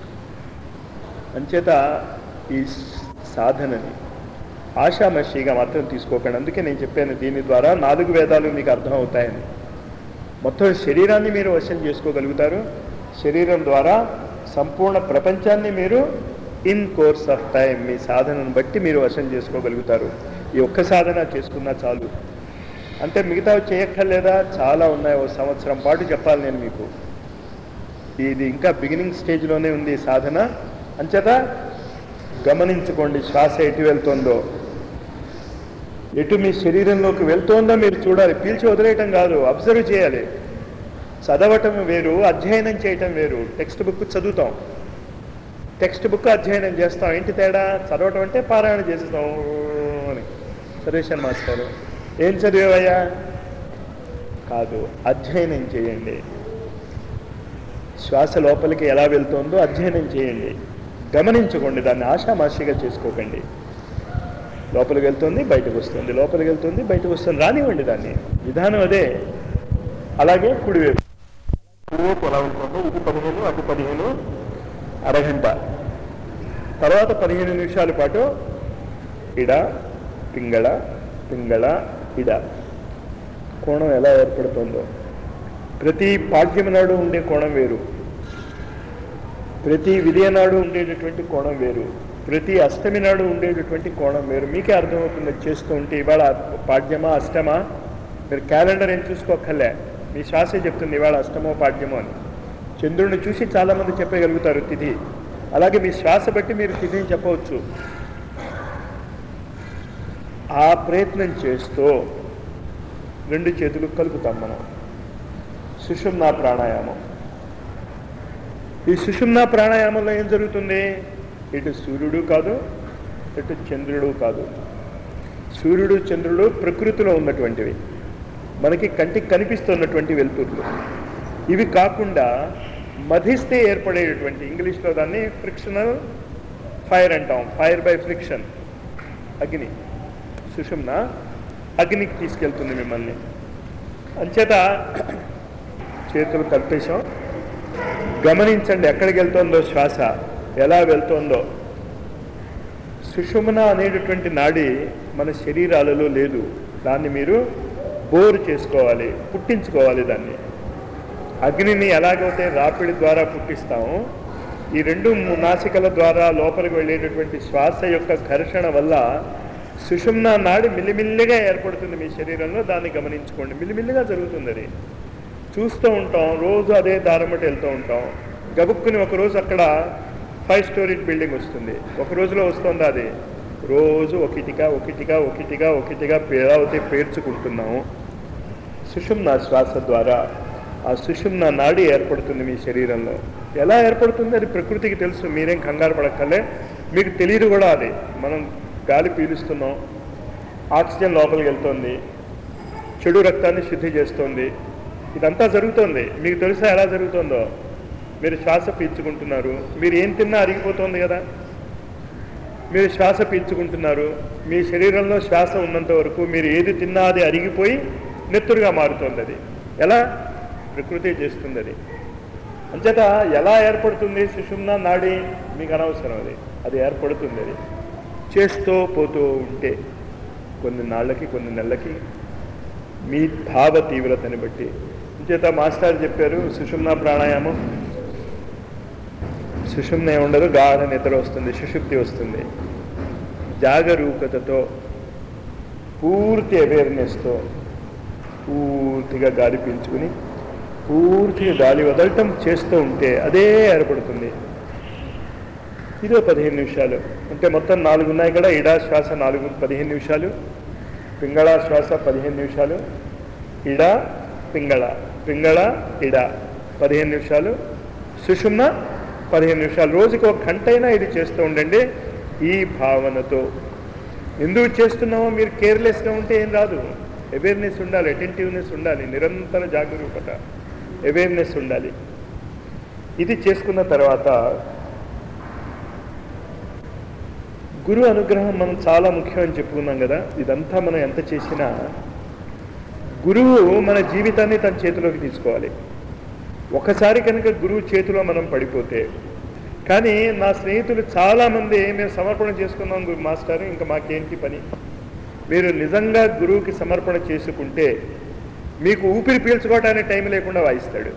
అంచేత ఈ సాధనని ఆషామషిగా మాత్రం తీసుకోకండి అందుకే నేను చెప్పాను దీని ద్వారా నాలుగు వేదాలు మీకు అర్థం అవుతాయని మొత్తం శరీరాన్ని మీరు వశం చేసుకోగలుగుతారు శరీరం ద్వారా సంపూర్ణ ప్రపంచాన్ని మీరు ఇన్ కోర్స్ ఆఫ్ టైం మీ సాధనను బట్టి మీరు వశం చేసుకోగలుగుతారు ఈ ఒక్క సాధన చేసుకున్నా చాలు అంటే మిగతా చేయక్కర్లేదా చాలా ఉన్నాయి ఓ సంవత్సరం పాటు చెప్పాలి నేను మీకు ఇది ఇంకా బిగినింగ్ స్టేజ్లోనే ఉంది ఈ సాధన అంచేత గమనించుకోండి శ్వాస ఎటు వెళ్తుందో ఎటు మీ శరీరంలోకి వెళ్తోందో మీరు చూడాలి పీల్చి వదిలేయటం కాదు అబ్జర్వ్ చేయాలి చదవటం వేరు అధ్యయనం చేయటం వేరు టెక్స్ట్ బుక్ చదువుతాం టెక్స్ట్ బుక్ అధ్యయనం చేస్తాం ఏంటి తేడా చదవటం అంటే పారాయణ చేస్తాం అని సరేషన్ మాస్టర్ ఏం చదివావయ్యా కాదు అధ్యయనం చేయండి శ్వాస లోపలికి ఎలా వెళ్తుందో అధ్యయనం చేయండి గమనించుకోండి దాన్ని ఆషామాషిగా చేసుకోకండి లోపలికి వెళ్తుంది బయటకు వస్తుంది లోపలికి వెళ్తుంది బయటకు వస్తుంది రానివ్వండి దాన్ని విధానం అదే అలాగే కుడివైపు కుడివైపు ఎలా ఉంటుందో ఇది పదిహేను అటు పదిహేను అరగంట తర్వాత పదిహేను నిమిషాల పాటు ఇడ పింగళ పింగళ ఇడ కోణం ఎలా ఏర్పడుతుందో ప్రతి పాఠ్యం నాడు ఉండే కోణం వేరు ప్రతి విదయ నాడు ఉండేటటువంటి కోణం వేరు ప్రతి అష్టమి నాడు ఉండేటటువంటి కోణం వేరు మీకే అర్థమవుతుంది అది చేస్తూ ఉంటే ఇవాళ పాడ్యమా అష్టమా మీరు క్యాలెండర్ ఏం చూసుకోకర్లే మీ శ్వాసే చెప్తుంది ఇవాళ అష్టమో పాడ్యమో అని చంద్రుడిని చూసి చాలామంది చెప్పగలుగుతారు తిథి అలాగే మీ శ్వాస బట్టి మీరు తిథిని చెప్పవచ్చు ఆ ప్రయత్నం చేస్తూ రెండు చేతులు కలుపుతాం మనం సుషుమ్నా ప్రాణాయామం ఈ సుషుమ్నా ప్రాణాయామంలో ఏం జరుగుతుంది ఇటు సూర్యుడు కాదు ఇటు చంద్రుడు కాదు సూర్యుడు చంద్రుడు ప్రకృతిలో ఉన్నటువంటివి మనకి కంటికి కనిపిస్తున్నటువంటి వెలుతుర్లు ఇవి కాకుండా మధిస్తే ఏర్పడేటటువంటి ఇంగ్లీష్లో దాన్ని ఫ్రిక్షనల్ ఫైర్ అంటాం ఫైర్ బై ఫ్రిక్షన్ అగ్ని సుషుమ్న అగ్నికి తీసుకెళ్తుంది మిమ్మల్ని అంచేత చేతులు కల్పేశాం గమనించండి ఎక్కడికి వెళ్తుందో శ్వాస ఎలా వెళ్తుందో సుషుమ్న అనేటటువంటి నాడి మన శరీరాలలో లేదు దాన్ని మీరు బోరు చేసుకోవాలి పుట్టించుకోవాలి దాన్ని అగ్నిని ఎలాగైతే రాపిడి ద్వారా పుట్టిస్తామో ఈ రెండు ము- నాసికల ద్వారా లోపలికి వెళ్ళేటటువంటి శ్వాస యొక్క ఘర్షణ వల్ల సుషుమ్న నాడి మిల్లిమిల్లిగా ఏర్పడుతుంది మీ శరీరంలో దాన్ని గమనించుకోండి మిల్లిమిల్లిగా జరుగుతుంది అది చూస్తూ ఉంటాం రోజు అదే దారమటి వెళ్తూ ఉంటాం గబుక్కుని ఒక రోజు అక్కడ ఫైవ్ స్టోరీ బిల్డింగ్ వస్తుంది ఒక రోజులో వస్తుంది అది రోజు ఒకటిగా ఒకటిగా ఒకటిగా ఒకటిగా పేరావతి పేర్చుకుంటున్నాము సుషుమ్న శ్వాస ద్వారా ఆ సుషుమ్న నాడి ఏర్పడుతుంది మీ శరీరంలో ఎలా ఏర్పడుతుంది అది ప్రకృతికి తెలుసు మీరేం కంగారు పడక్కలే మీకు తెలియదు కూడా అది మనం గాలి పీలుస్తున్నాం ఆక్సిజన్ లోపలికి వెళ్తుంది చెడు రక్తాన్ని శుద్ధి చేస్తుంది ఇదంతా జరుగుతోంది మీకు తెలుసా ఎలా జరుగుతుందో మీరు శ్వాస పీల్చుకుంటున్నారు మీరు ఏం తిన్నా అరిగిపోతుంది కదా మీరు శ్వాస పీల్చుకుంటున్నారు మీ శరీరంలో శ్వాస ఉన్నంత వరకు మీరు ఏది తిన్నా అది అరిగిపోయి నెత్తురుగా మారుతుంది అది ఎలా ప్రకృతి చేస్తుంది అది అంచేత ఎలా ఏర్పడుతుంది సుషుమ్న నాడి మీకు అనవసరం అది అది ఏర్పడుతుంది అది చేస్తూ పోతూ ఉంటే కొన్ని నాళ్ళకి కొన్ని నెలలకి మీ భావ తీవ్రతని బట్టి అంచేత మాస్టర్ చెప్పారు సుషుమ్న ప్రాణాయామం సుషుమ్న ఉండదు గాఢ నిద్ర వస్తుంది సుషుప్తి వస్తుంది జాగరూకతతో పూర్తి అవేర్నెస్తో పూర్తిగా గాలి పీల్చుకుని పూర్తిగా గాలి వదలటం చేస్తూ ఉంటే అదే ఏర్పడుతుంది ఇదో పదిహేను నిమిషాలు అంటే మొత్తం నాలుగు ఉన్నాయి కదా ఇడా శ్వాస నాలుగు పదిహేను నిమిషాలు పింగళ శ్వాస పదిహేను నిమిషాలు ఇడ పింగళ పింగళ ఇడ పదిహేను నిమిషాలు సుషుమ్న పదిహేను నిమిషాలు రోజుకి ఒక గంట అయినా ఇది చేస్తూ ఉండండి ఈ భావనతో ఎందుకు చేస్తున్నామో మీరు కేర్లెస్గా ఉంటే ఏం రాదు అవేర్నెస్ ఉండాలి అటెంటివ్నెస్ ఉండాలి నిరంతర జాగరూకత అవేర్నెస్ ఉండాలి ఇది చేసుకున్న తర్వాత గురు అనుగ్రహం మనం చాలా ముఖ్యం అని చెప్పుకున్నాం కదా ఇదంతా మనం ఎంత చేసినా గురువు మన జీవితాన్ని తన చేతిలోకి తీసుకోవాలి ఒకసారి కనుక గురువు చేతిలో మనం పడిపోతే కానీ నా స్నేహితులు చాలామంది మేము సమర్పణ చేసుకున్నాం గురు మాస్టర్ ఇంకా మాకేంటి పని మీరు నిజంగా గురువుకి సమర్పణ చేసుకుంటే మీకు ఊపిరి పీల్చుకోవడానికి టైం లేకుండా వాయిస్తాడు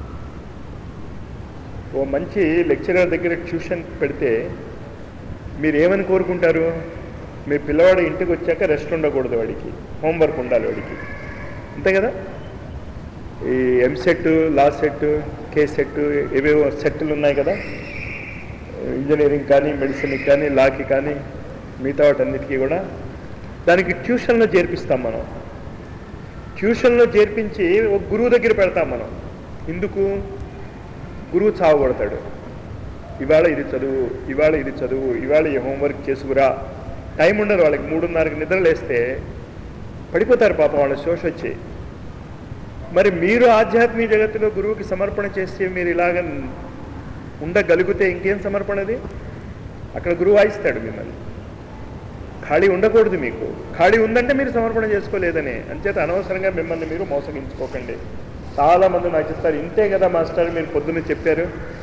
ఓ మంచి లెక్చరర్ దగ్గర ట్యూషన్ పెడితే మీరు ఏమని కోరుకుంటారు మీ పిల్లవాడు ఇంటికి వచ్చాక రెస్ట్ ఉండకూడదు వాడికి హోంవర్క్ ఉండాలి వాడికి అంతే కదా ఈ ఎంసెట్ లా సెట్ కే సెట్ ఏవేవో సెట్లు ఉన్నాయి కదా ఇంజనీరింగ్ కానీ మెడిసిన్కి కానీ లాకి కానీ మిగతా వాటన్నిటికీ కూడా దానికి ట్యూషన్లో చేర్పిస్తాం మనం ట్యూషన్లో చేర్పించి ఒక గురువు దగ్గర పెడతాం మనం ఎందుకు గురువు చావగొడతాడు ఇవాళ ఇది చదువు ఇవాళ ఇది చదువు ఇవాళ ఈ హోంవర్క్ చేసుకురా టైం ఉండదు వాళ్ళకి మూడున్నరకి నిద్ర లేస్తే పడిపోతారు పాపం వాళ్ళ శోష వచ్చి మరి మీరు ఆధ్యాత్మిక జగత్తులో గురువుకి సమర్పణ చేస్తే మీరు ఇలాగ ఉండగలిగితే ఇంకేం సమర్పణది అక్కడ గురువు వాయిస్తాడు మిమ్మల్ని ఖాళీ ఉండకూడదు మీకు ఖాళీ ఉందంటే మీరు సమర్పణ చేసుకోలేదని అంచేత అనవసరంగా మిమ్మల్ని మీరు మోసగించుకోకండి చాలా మంది నాకు చెప్తారు ఇంతే కదా మాస్టర్ మీరు పొద్దున్న చెప్పారు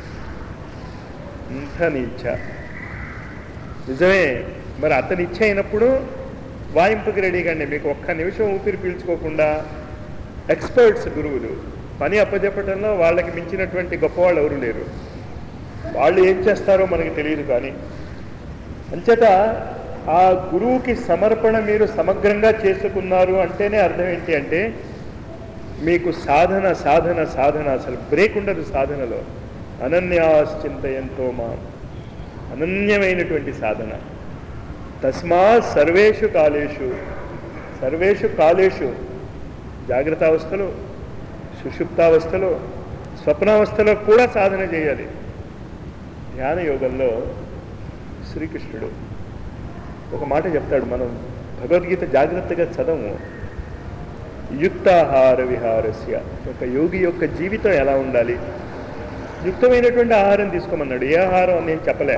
ఇంత నీ ఇచ్చ నిజమే మరి అతని ఇచ్చ అయినప్పుడు వాయింపుకి రెడీగా అండి మీకు ఒక్క నిమిషం ఊపిరి పీల్చుకోకుండా ఎక్స్పర్ట్స్ గురువులు పని అప్పచెప్పటంలో వాళ్ళకి మించినటువంటి గొప్పవాళ్ళు ఎవరు లేరు వాళ్ళు ఏం చేస్తారో మనకి తెలియదు కానీ అంచేత ఆ గురువుకి సమర్పణ మీరు సమగ్రంగా చేసుకున్నారు అంటేనే అర్థం ఏంటి అంటే మీకు సాధన సాధన సాధన అసలు బ్రేక్ ఉండదు సాధనలో అనన్యాశ్చింతయంతో మా అనన్యమైనటువంటి సాధన తస్మా సర్వేషు కాలేషు సర్వేషు కాలేషు జాగ్రత్త అవస్థలో సుషుప్తావస్థలో స్వప్నావస్థలో కూడా సాధన చేయాలి ధ్యాన యోగంలో శ్రీకృష్ణుడు ఒక మాట చెప్తాడు మనం భగవద్గీత జాగ్రత్తగా చదవము యుక్తాహార విహారస్య ఒక యోగి యొక్క జీవితం ఎలా ఉండాలి యుక్తమైనటువంటి ఆహారం తీసుకోమన్నాడు ఏ ఆహారం అని నేను చెప్పలే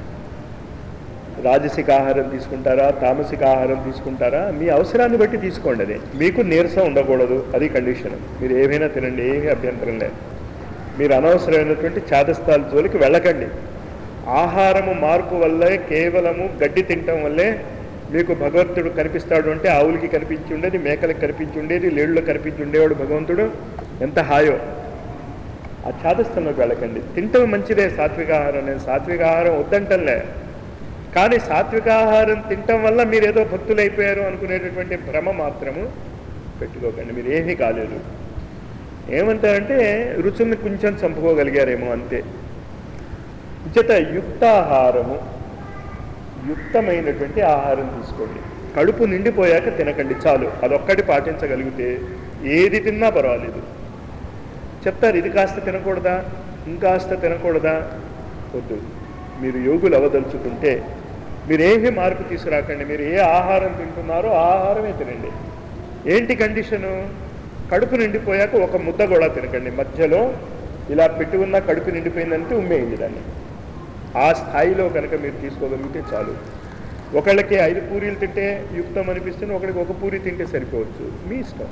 రాజసిక ఆహారం తీసుకుంటారా తామసిక ఆహారం తీసుకుంటారా మీ అవసరాన్ని బట్టి తీసుకోండి అది మీకు నీరసం ఉండకూడదు అది కండిషన్ మీరు ఏమైనా తినండి ఏమీ అభ్యంతరం లేదు మీరు అనవసరమైనటువంటి చాదస్థాల జోలికి వెళ్ళకండి ఆహారము మార్పు వల్లే కేవలము గడ్డి తినటం వల్లే మీకు భగవంతుడు కనిపిస్తాడు అంటే ఆవులకి కనిపించి ఉండేది మేకలకు కనిపించి ఉండేది లేళ్ళకి కనిపించి ఉండేవాడు భగవంతుడు ఎంత హాయో ఆ చాదస్థంలోకి వెళ్ళకండి తింటం మంచిదే సాత్విక ఆహారం నేను సాత్విక ఆహారం వద్దంటలే కానీ సాత్విక ఆహారం తినటం వల్ల మీరు ఏదో భక్తులైపోయారు అనుకునేటటువంటి భ్రమ మాత్రము పెట్టుకోకండి మీరు ఏమీ కాలేదు ఏమంటారంటే రుచుల్ని కొంచెం చంపుకోగలిగారేమో అంతే ఉచిత యుక్తాహారము యుక్తమైనటువంటి ఆహారం తీసుకోండి కడుపు నిండిపోయాక తినకండి చాలు అదొక్కటి పాటించగలిగితే ఏది తిన్నా పర్వాలేదు చెప్తారు ఇది కాస్త తినకూడదా ఇంకాస్త తినకూడదా వద్దు మీరు యోగులు అవదలుచుకుంటే మీరేమీ మార్పు తీసుకురాకండి మీరు ఏ ఆహారం తింటున్నారో ఆ ఆహారమే తినండి ఏంటి కండిషను కడుపు నిండిపోయాక ఒక ముద్ద కూడా తినకండి మధ్యలో ఇలా పెట్టి ఉన్న కడుపు నిండిపోయిందంటే ఉమ్మేయండి దాన్ని ఆ స్థాయిలో కనుక మీరు తీసుకోగలిగితే చాలు ఒకళ్ళకి ఐదు పూరీలు తింటే యుక్తం అనిపిస్తుంది ఒకడికి ఒక పూరి తింటే సరిపోవచ్చు మీ ఇష్టం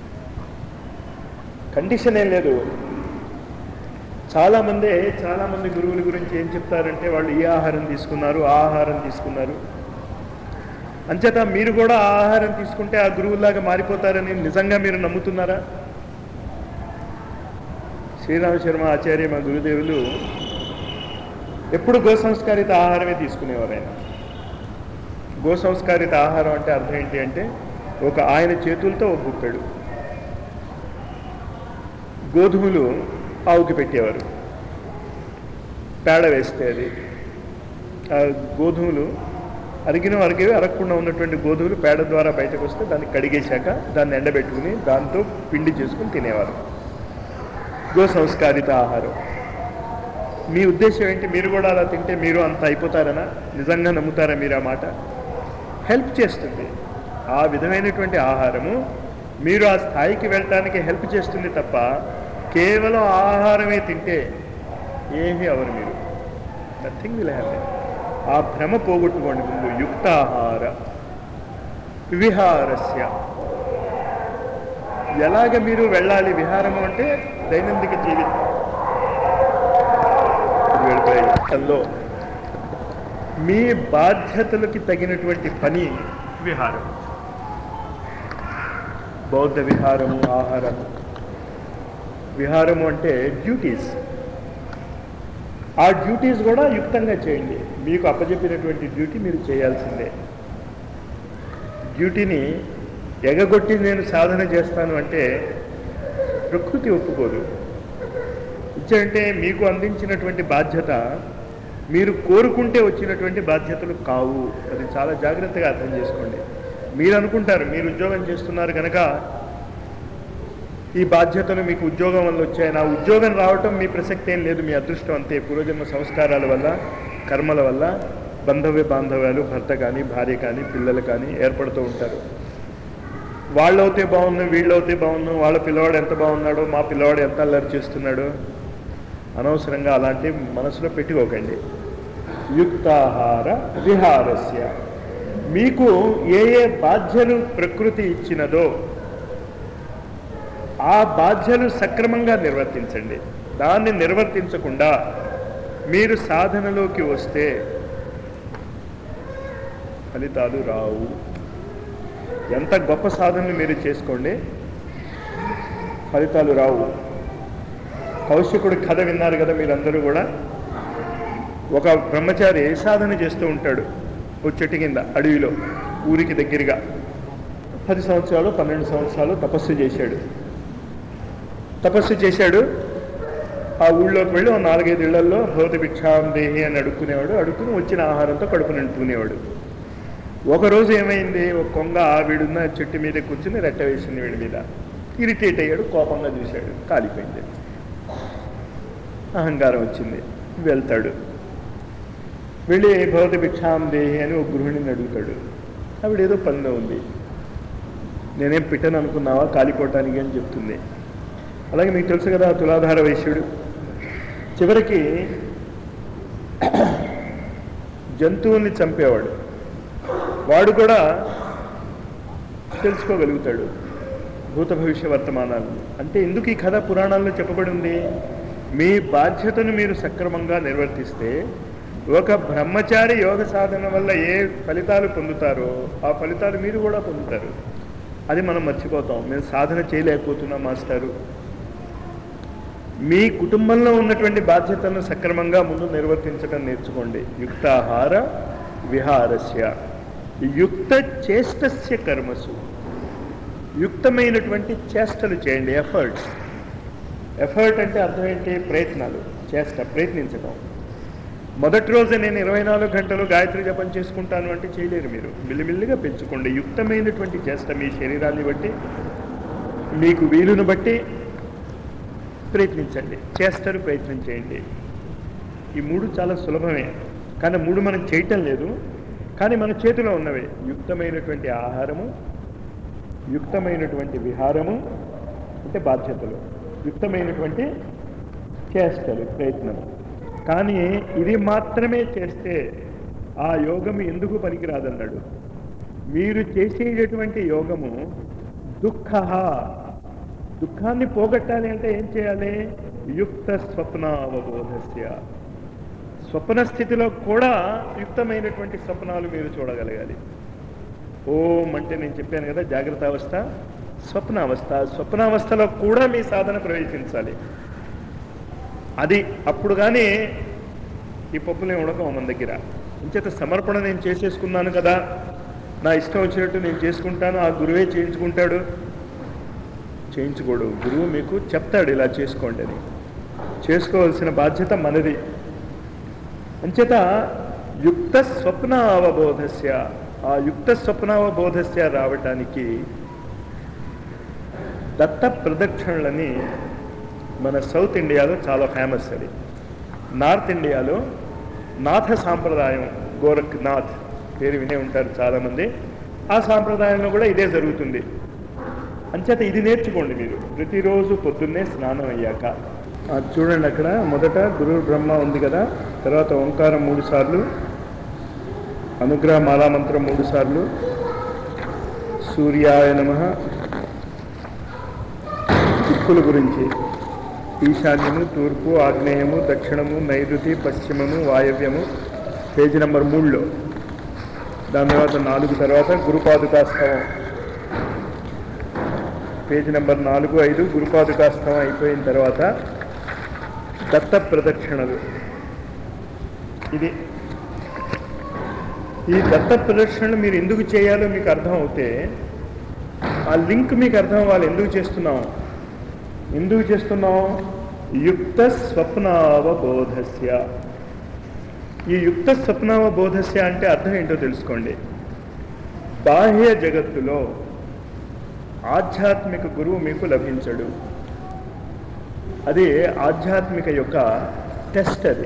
కండిషన్ ఏం లేదు చాలామంది చాలామంది గురువుల గురించి ఏం చెప్తారంటే వాళ్ళు ఈ ఆహారం తీసుకున్నారు ఆ ఆహారం తీసుకున్నారు అంచేత మీరు కూడా ఆ ఆహారం తీసుకుంటే ఆ గురువులాగా మారిపోతారని నిజంగా మీరు నమ్ముతున్నారా శ్రీరామ శర్మ ఆచార్య మా గురుదేవులు ఎప్పుడు గో సంస్కారిత ఆహారమే తీసుకునేవారు ఆయన గో సంస్కారిత ఆహారం అంటే అర్థం ఏంటి అంటే ఒక ఆయన చేతులతో ఒక గుప్పెడు గోధుమలు ఆవుకి పెట్టేవారు పేడ వేస్తే అది ఆ గోధుమలు అరిగిన అరిగేవి అరగకుండా ఉన్నటువంటి గోధుమలు పేడ ద్వారా బయటకు వస్తే దాన్ని కడిగేశాక దాన్ని ఎండబెట్టుకుని దాంతో పిండి చేసుకుని తినేవారు గో సంస్కారిత ఆహారం మీ ఉద్దేశం ఏంటి మీరు కూడా అలా తింటే మీరు అంత అయిపోతారనా నిజంగా నమ్ముతారా మీరు ఆ మాట హెల్ప్ చేస్తుంది ఆ విధమైనటువంటి ఆహారము మీరు ఆ స్థాయికి వెళ్ళటానికి హెల్ప్ చేస్తుంది తప్ప కేవలం ఆహారమే తింటే ఏమీ అవరు మీరు నథింగ్ విల్ హ్యాపెన్ ఆ భ్రమ పోగొట్టుకోండి ముందు యుక్తాహార విహారస్య ఎలాగ మీరు వెళ్ళాలి విహారము అంటే దైనందిక జీవితం వెళ్ళిపోయాలో మీ బాధ్యతలకి తగినటువంటి పని విహారం బౌద్ధ విహారము ఆహారము విహారము అంటే డ్యూటీస్ ఆ డ్యూటీస్ కూడా యుక్తంగా చేయండి మీకు అప్పచెప్పినటువంటి డ్యూటీ మీరు చేయాల్సిందే డ్యూటీని ఎగగొట్టి నేను సాధన చేస్తాను అంటే ప్రకృతి ఒప్పుకోదు ఇచ్చంటే మీకు అందించినటువంటి బాధ్యత మీరు కోరుకుంటే వచ్చినటువంటి బాధ్యతలు కావు అది చాలా జాగ్రత్తగా అర్థం చేసుకోండి మీరు అనుకుంటారు మీరు ఉద్యోగం చేస్తున్నారు కనుక ఈ బాధ్యతలు మీకు ఉద్యోగం వల్ల వచ్చాయి నా ఉద్యోగం రావటం మీ ప్రసక్తి ఏం లేదు మీ అదృష్టం అంతే పూర్వజన్మ సంస్కారాల వల్ల కర్మల వల్ల బంధవ్య బాంధవ్యాలు భర్త కానీ భార్య కానీ పిల్లలు కానీ ఏర్పడుతూ ఉంటారు వాళ్ళు అవుతే బాగున్నాం వీళ్ళు అవుతే బాగున్నాం వాళ్ళ పిల్లవాడు ఎంత బాగున్నాడో మా పిల్లవాడు ఎంత అల్లరి చేస్తున్నాడో అనవసరంగా అలాంటి మనసులో పెట్టుకోకండి యుక్తాహార విహారస్య మీకు ఏ ఏ బాధ్యలు ప్రకృతి ఇచ్చినదో ఆ బాధ్యలు సక్రమంగా నిర్వర్తించండి దాన్ని నిర్వర్తించకుండా మీరు సాధనలోకి వస్తే ఫలితాలు రావు ఎంత గొప్ప సాధనలు మీరు చేసుకోండి ఫలితాలు రావు కౌశికుడి కథ విన్నారు కదా మీరందరూ కూడా ఒక బ్రహ్మచారి సాధన చేస్తూ ఉంటాడు ఓ చెట్టు కింద అడవిలో ఊరికి దగ్గరగా పది సంవత్సరాలు పన్నెండు సంవత్సరాలు తపస్సు చేశాడు తపస్సు చేశాడు ఆ ఊళ్ళోకి వెళ్ళి ఓ నాలుగైదు ఇళ్లలో హోత భిక్షాం దేహి అని అడుక్కునేవాడు అడుక్కుని వచ్చిన ఆహారంతో కడుపు నింపుకునేవాడు ఒకరోజు ఏమైంది ఒక కొంగ వీడున్న చెట్టు మీద కూర్చుని రెట్ట వేసింది వీడి మీద ఇరిటేట్ అయ్యాడు కోపంగా చూశాడు కాలిపోయింది అహంకారం వచ్చింది వెళ్తాడు వెళ్ళి భవతి భిక్షాం దేహి అని ఒక గృహిణిని అడుగుతాడు ఆవిడ ఏదో పనిలో ఉంది నేనేం పిట్టను అనుకున్నావా కాలిపోవటానికి అని చెప్తుంది అలాగే మీకు తెలుసు కదా తులాధార వైశ్యుడు చివరికి జంతువుల్ని చంపేవాడు వాడు కూడా తెలుసుకోగలుగుతాడు భూత భవిష్య వర్తమానాలు అంటే ఎందుకు ఈ కథ పురాణాల్లో చెప్పబడి ఉంది మీ బాధ్యతను మీరు సక్రమంగా నిర్వర్తిస్తే ఒక బ్రహ్మచారి యోగ సాధన వల్ల ఏ ఫలితాలు పొందుతారో ఆ ఫలితాలు మీరు కూడా పొందుతారు అది మనం మర్చిపోతాం మేము సాధన చేయలేకపోతున్నాం మాస్టారు మీ కుటుంబంలో ఉన్నటువంటి బాధ్యతలను సక్రమంగా ముందు నిర్వర్తించడం నేర్చుకోండి యుక్తాహార విహారస్య యుక్త చేష్టస్య కర్మసు యుక్తమైనటువంటి చేష్టలు చేయండి ఎఫర్ట్స్ ఎఫర్ట్ అంటే అర్థం ఏంటి ప్రయత్నాలు చేష్ట ప్రయత్నించడం మొదటి రోజే నేను ఇరవై నాలుగు గంటలు గాయత్రి జపం చేసుకుంటాను అంటే చేయలేరు మీరు మిల్లిమిల్లిగా పెంచుకోండి యుక్తమైనటువంటి చేష్ట మీ శరీరాన్ని బట్టి మీకు వీలును బట్టి ప్రయత్నించండి చేస్తారు ప్రయత్నం చేయండి ఈ మూడు చాలా సులభమే కానీ మూడు మనం చేయటం లేదు కానీ మన చేతిలో ఉన్నవే యుక్తమైనటువంటి ఆహారము యుక్తమైనటువంటి విహారము అంటే బాధ్యతలు యుక్తమైనటువంటి చేష్టలు ప్రయత్నము కానీ ఇది మాత్రమే చేస్తే ఆ యోగం ఎందుకు పనికిరాదన్నాడు మీరు చేసేటటువంటి యోగము దుఃఖ దుఃఖాన్ని పోగొట్టాలి అంటే ఏం చేయాలి యుక్త స్వప్నావబోధస్య స్వప్న స్థితిలో కూడా యుక్తమైనటువంటి స్వప్నాలు మీరు చూడగలగాలి ఓం అంటే నేను చెప్పాను కదా జాగ్రత్త అవస్థ స్వప్నావస్థ స్వప్నావస్థలో కూడా మీ సాధన ప్రవేశించాలి అది అప్పుడు కానీ ఈ పప్పులే ఉడకం మన దగ్గర ఇంచేత సమర్పణ నేను చేసేసుకున్నాను కదా నా ఇష్టం వచ్చినట్టు నేను చేసుకుంటాను ఆ గురువే చేయించుకుంటాడు చేయించుకోడు గురువు మీకు చెప్తాడు ఇలా చేసుకోండి అని చేసుకోవాల్సిన బాధ్యత మనది అంచేత యుక్త స్వప్న అవబోధస్య ఆ యుక్త స్వప్నావబోధస్య రావటానికి దత్త ప్రదక్షిణలని మన సౌత్ ఇండియాలో చాలా ఫేమస్ అది నార్త్ ఇండియాలో నాథ సాంప్రదాయం గోరఖ్నాథ్ పేరు వినే ఉంటారు చాలామంది ఆ సాంప్రదాయంలో కూడా ఇదే జరుగుతుంది అంచేత ఇది నేర్చుకోండి మీరు ప్రతిరోజు పొద్దున్నే స్నానం అయ్యాక అది చూడండి అక్కడ మొదట గురు బ్రహ్మ ఉంది కదా తర్వాత ఓంకారం మూడు సార్లు అనుగ్రహ మాలామంత్రం మూడు సార్లు సూర్యాయ నమ దిక్కుల గురించి ఈశాన్యము తూర్పు ఆగ్నేయము దక్షిణము నైరుతి పశ్చిమము వాయవ్యము పేజీ నెంబర్ మూడులో దాని తర్వాత నాలుగు తర్వాత గురుపాదుకాస్తవం పేజీ నెంబర్ నాలుగు ఐదు గురుపాదుకాస్తవం అయిపోయిన తర్వాత దత్త ప్రదక్షిణలు ఇది ఈ దత్త ప్రదక్షిణలు మీరు ఎందుకు చేయాలో మీకు అర్థం అవుతే ఆ లింక్ మీకు అర్థం అవ్వాలి ఎందుకు చేస్తున్నాం ఎందుకు చేస్తున్నాం యుక్త స్వప్నావబోధస్య ఈ యుక్త స్వప్నావబోధస్య అంటే అర్థం ఏంటో తెలుసుకోండి బాహ్య జగత్తులో ఆధ్యాత్మిక గురువు మీకు లభించడు అది ఆధ్యాత్మిక యొక్క టెస్ట్ అది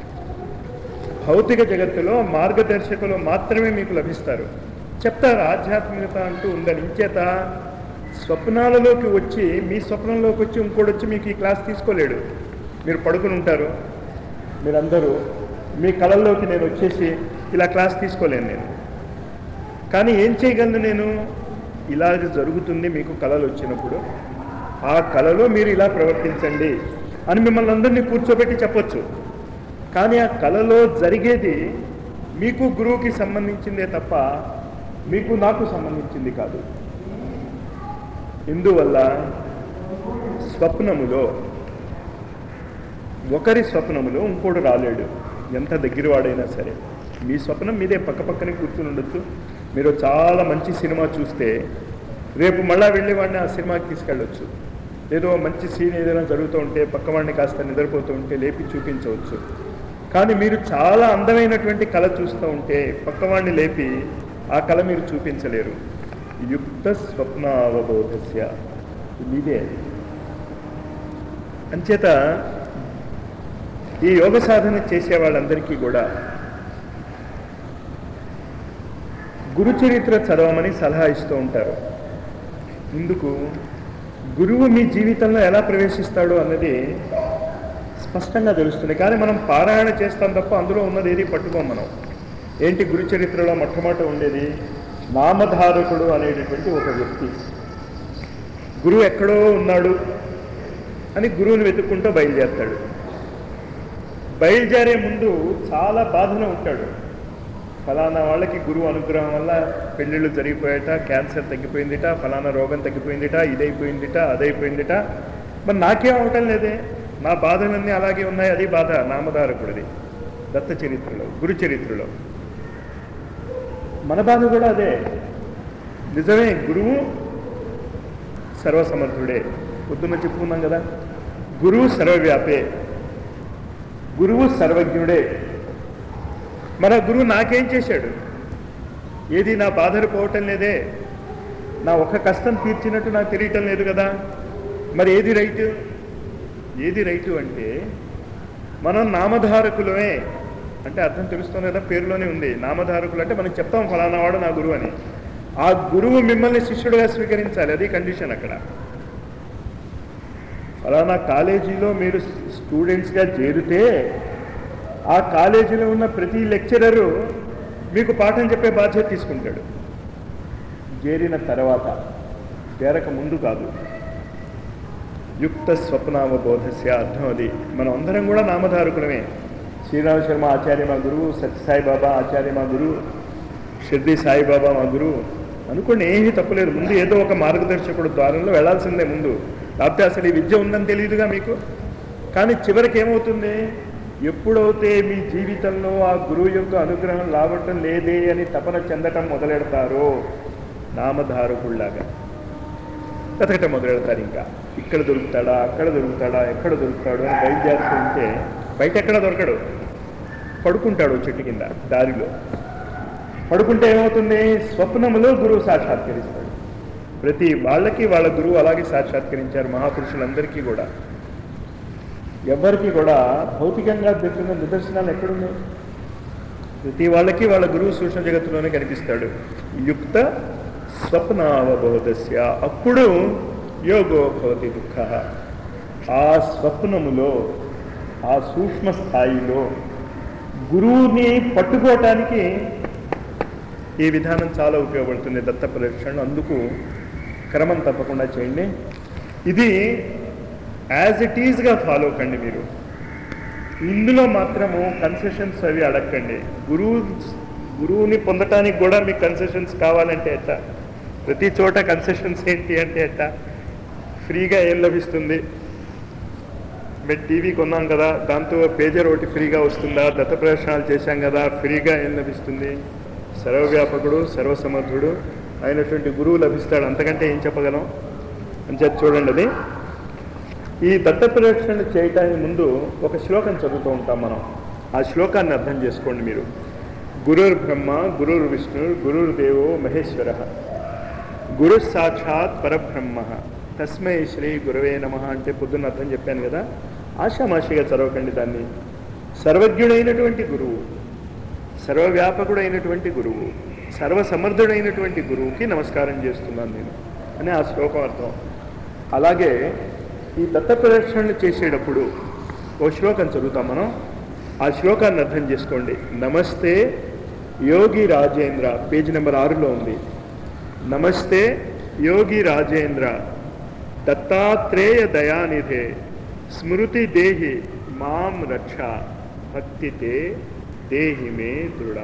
భౌతిక జగత్తులో మార్గదర్శకులు మాత్రమే మీకు లభిస్తారు చెప్తారు ఆధ్యాత్మికత అంటూ ఉందని ఇంచేత స్వప్నాలలోకి వచ్చి మీ స్వప్నంలోకి వచ్చి ఇంకోటి వచ్చి మీకు ఈ క్లాస్ తీసుకోలేడు మీరు పడుకుని ఉంటారు మీరందరూ మీ కళల్లోకి నేను వచ్చేసి ఇలా క్లాస్ తీసుకోలేను నేను కానీ ఏం చేయగలను నేను ఇలాగ జరుగుతుంది మీకు కళలు వచ్చినప్పుడు ఆ కళలో మీరు ఇలా ప్రవర్తించండి అని మిమ్మల్ని అందరినీ కూర్చోబెట్టి చెప్పొచ్చు కానీ ఆ కళలో జరిగేది మీకు గురువుకి సంబంధించిందే తప్ప మీకు నాకు సంబంధించింది కాదు ఇందువల్ల స్వప్నములో ఒకరి స్వప్నములో ఇంకోడు రాలేడు ఎంత దగ్గరవాడైనా సరే మీ స్వప్నం మీదే పక్క పక్కనే కూర్చుని ఉండొచ్చు మీరు చాలా మంచి సినిమా చూస్తే రేపు మళ్ళా వెళ్ళి వాడిని ఆ సినిమాకి తీసుకెళ్ళొచ్చు ఏదో మంచి సీన్ ఏదైనా జరుగుతూ ఉంటే పక్క వాడిని కాస్త నిద్రపోతూ ఉంటే లేపి చూపించవచ్చు కానీ మీరు చాలా అందమైనటువంటి కళ చూస్తూ ఉంటే పక్కవాడిని లేపి ఆ కళ మీరు చూపించలేరు యుక్త స్వప్నావబోధస్య ఇదే అంచేత ఈ యోగ సాధన చేసే వాళ్ళందరికీ కూడా గురు చరిత్ర చదవమని సలహా ఇస్తూ ఉంటారు ఇందుకు గురువు మీ జీవితంలో ఎలా ప్రవేశిస్తాడు అన్నది స్పష్టంగా తెలుస్తుంది కానీ మనం పారాయణ చేస్తాం తప్ప అందులో ఉన్నది ఏది పట్టుకోం మనం ఏంటి గురు చరిత్రలో మొట్టమొదట ఉండేది నామధారకుడు అనేటటువంటి ఒక వ్యక్తి గురువు ఎక్కడో ఉన్నాడు అని గురువుని వెతుక్కుంటూ బయలుదేరతాడు బయలుదేరే ముందు చాలా బాధలో ఉంటాడు ఫలానా వాళ్ళకి గురువు అనుగ్రహం వల్ల పెళ్ళిళ్ళు జరిగిపోయాట క్యాన్సర్ తగ్గిపోయిందిట ఫలానా రోగం తగ్గిపోయిందిట ఇదైపోయిందిట అదైపోయిందిట మరి నాకేం అవటం లేదే నా బాధలన్నీ అలాగే ఉన్నాయి అది బాధ నామధారకుడిది దత్త చరిత్రలో గురు చరిత్రలో మన బాధ కూడా అదే నిజమే గురువు సర్వసమర్థుడే పొద్దున్న చెప్పుకున్నాం కదా గురువు సర్వవ్యాపే గురువు సర్వజ్ఞుడే మన గురువు నాకేం చేశాడు ఏది నా బాధలు పోవటం లేదే నా ఒక్క కష్టం తీర్చినట్టు నాకు తెలియటం లేదు కదా మరి ఏది రైటు ఏది రైటు అంటే మనం నామధారకులమే అంటే అర్థం తెలుస్తుంది కదా పేరులోనే ఉంది నామధారకులు అంటే మనం చెప్తాం ఫలానా వాడు నా గురువు అని ఆ గురువు మిమ్మల్ని శిష్యుడిగా స్వీకరించాలి అది కండిషన్ అక్కడ ఫలానా కాలేజీలో మీరు స్టూడెంట్స్గా చేరితే ఆ కాలేజీలో ఉన్న ప్రతి లెక్చరరు మీకు పాఠం చెప్పే బాధ్యత తీసుకుంటాడు చేరిన తర్వాత చేరక ముందు కాదు యుక్త స్వప్నావబోధస్య అర్థం అది మనం అందరం కూడా నామధారకులమే శ్రీరామ శర్మ ఆచార్య మా గురువు సత్యసాయి బాబా ఆచార్య మా గురువు షిర్ది సాయిబాబా మా గురువు అనుకోండి ఏమీ తప్పులేదు ముందు ఏదో ఒక మార్గదర్శకుడు ద్వారంలో వెళ్ళాల్సిందే ముందు లేకపోతే అసలు ఈ విద్య ఉందని తెలియదుగా మీకు కానీ చివరికి ఏమవుతుంది ఎప్పుడైతే మీ జీవితంలో ఆ గురువు యొక్క అనుగ్రహం రావటం లేదే అని తపన చెందటం మొదలెడతారో నామధారకుల్లాగా వెతకటం మొదలెడతారు ఇంకా ఇక్కడ దొరుకుతాడా అక్కడ దొరుకుతాడా ఎక్కడ దొరుకుతాడు అని బయలుదేరుతూ ఉంటే బయట ఎక్కడ దొరకడు పడుకుంటాడు ఓ చెట్టు కింద దారిలో పడుకుంటే ఏమవుతుంది స్వప్నములో గురువు సాక్షాత్కరిస్తాడు ప్రతి వాళ్ళకి వాళ్ళ గురువు అలాగే సాక్షాత్కరించారు మహాపురుషులందరికీ కూడా ఎవరికి కూడా భౌతికంగా దొరికిన నిదర్శనాలు ఎక్కడున్నాయి ప్రతి వాళ్ళకి వాళ్ళ గురువు సూక్ష్మ జగత్తులోనే కనిపిస్తాడు యుక్త స్వప్నావబోధస్య అప్పుడు యోగో భవతి దుఃఖ ఆ స్వప్నములో ఆ సూక్ష్మ స్థాయిలో గురువుని పట్టుకోవటానికి ఈ విధానం చాలా ఉపయోగపడుతుంది దత్త పరీక్షలు అందుకు క్రమం తప్పకుండా చేయండి ఇది యాజ్ ఇట్ ఈజ్గా ఫాలో కండి మీరు ఇందులో మాత్రము కన్సెషన్స్ అవి అడగండి గురువు గురువుని పొందటానికి కూడా మీకు కన్సెషన్స్ కావాలంటే ఎట్ట ప్రతి చోట కన్సెషన్స్ ఏంటి అంటే ఎట్ట ఫ్రీగా ఏం లభిస్తుంది మేము టీవీ కొన్నాం కదా దాంతో పేజర్ ఒకటి ఫ్రీగా వస్తుందా దత్త ప్రదర్శనాలు చేశాం కదా ఫ్రీగా ఏం లభిస్తుంది సర్వవ్యాపకుడు సర్వసమర్థుడు అయినటువంటి గురువు లభిస్తాడు అంతకంటే ఏం చెప్పగలం అని చెప్పి చూడండి అది ఈ దత్త ప్రదక్షిణ చేయటానికి ముందు ఒక శ్లోకం చదువుతూ ఉంటాం మనం ఆ శ్లోకాన్ని అర్థం చేసుకోండి మీరు గురుర్ బ్రహ్మ గురుర్ విష్ణు గురుర్ దేవో మహేశ్వర గురు సాక్షాత్ పరబ్రహ్మ తస్మై శ్రీ గురవే నమ అంటే పొద్దున్న అర్థం చెప్పాను కదా ఆషామాషిగా చదవకండి దాన్ని సర్వజ్ఞుడైనటువంటి గురువు సర్వవ్యాపకుడైనటువంటి గురువు సర్వసమర్థుడైనటువంటి గురువుకి నమస్కారం చేస్తున్నాను నేను అని ఆ శ్లోకం అర్థం అలాగే ఈ దత్త ప్రదక్షిణలు చేసేటప్పుడు ఓ శ్లోకం చదువుతాం మనం ఆ శ్లోకాన్ని అర్థం చేసుకోండి నమస్తే యోగి రాజేంద్ర పేజీ నెంబర్ ఆరులో ఉంది నమస్తే యోగి రాజేంద్ర దత్తాత్రేయ దయానిధే స్మృతి దేహి మాం రక్ష భక్తితే దేహి మే దృఢ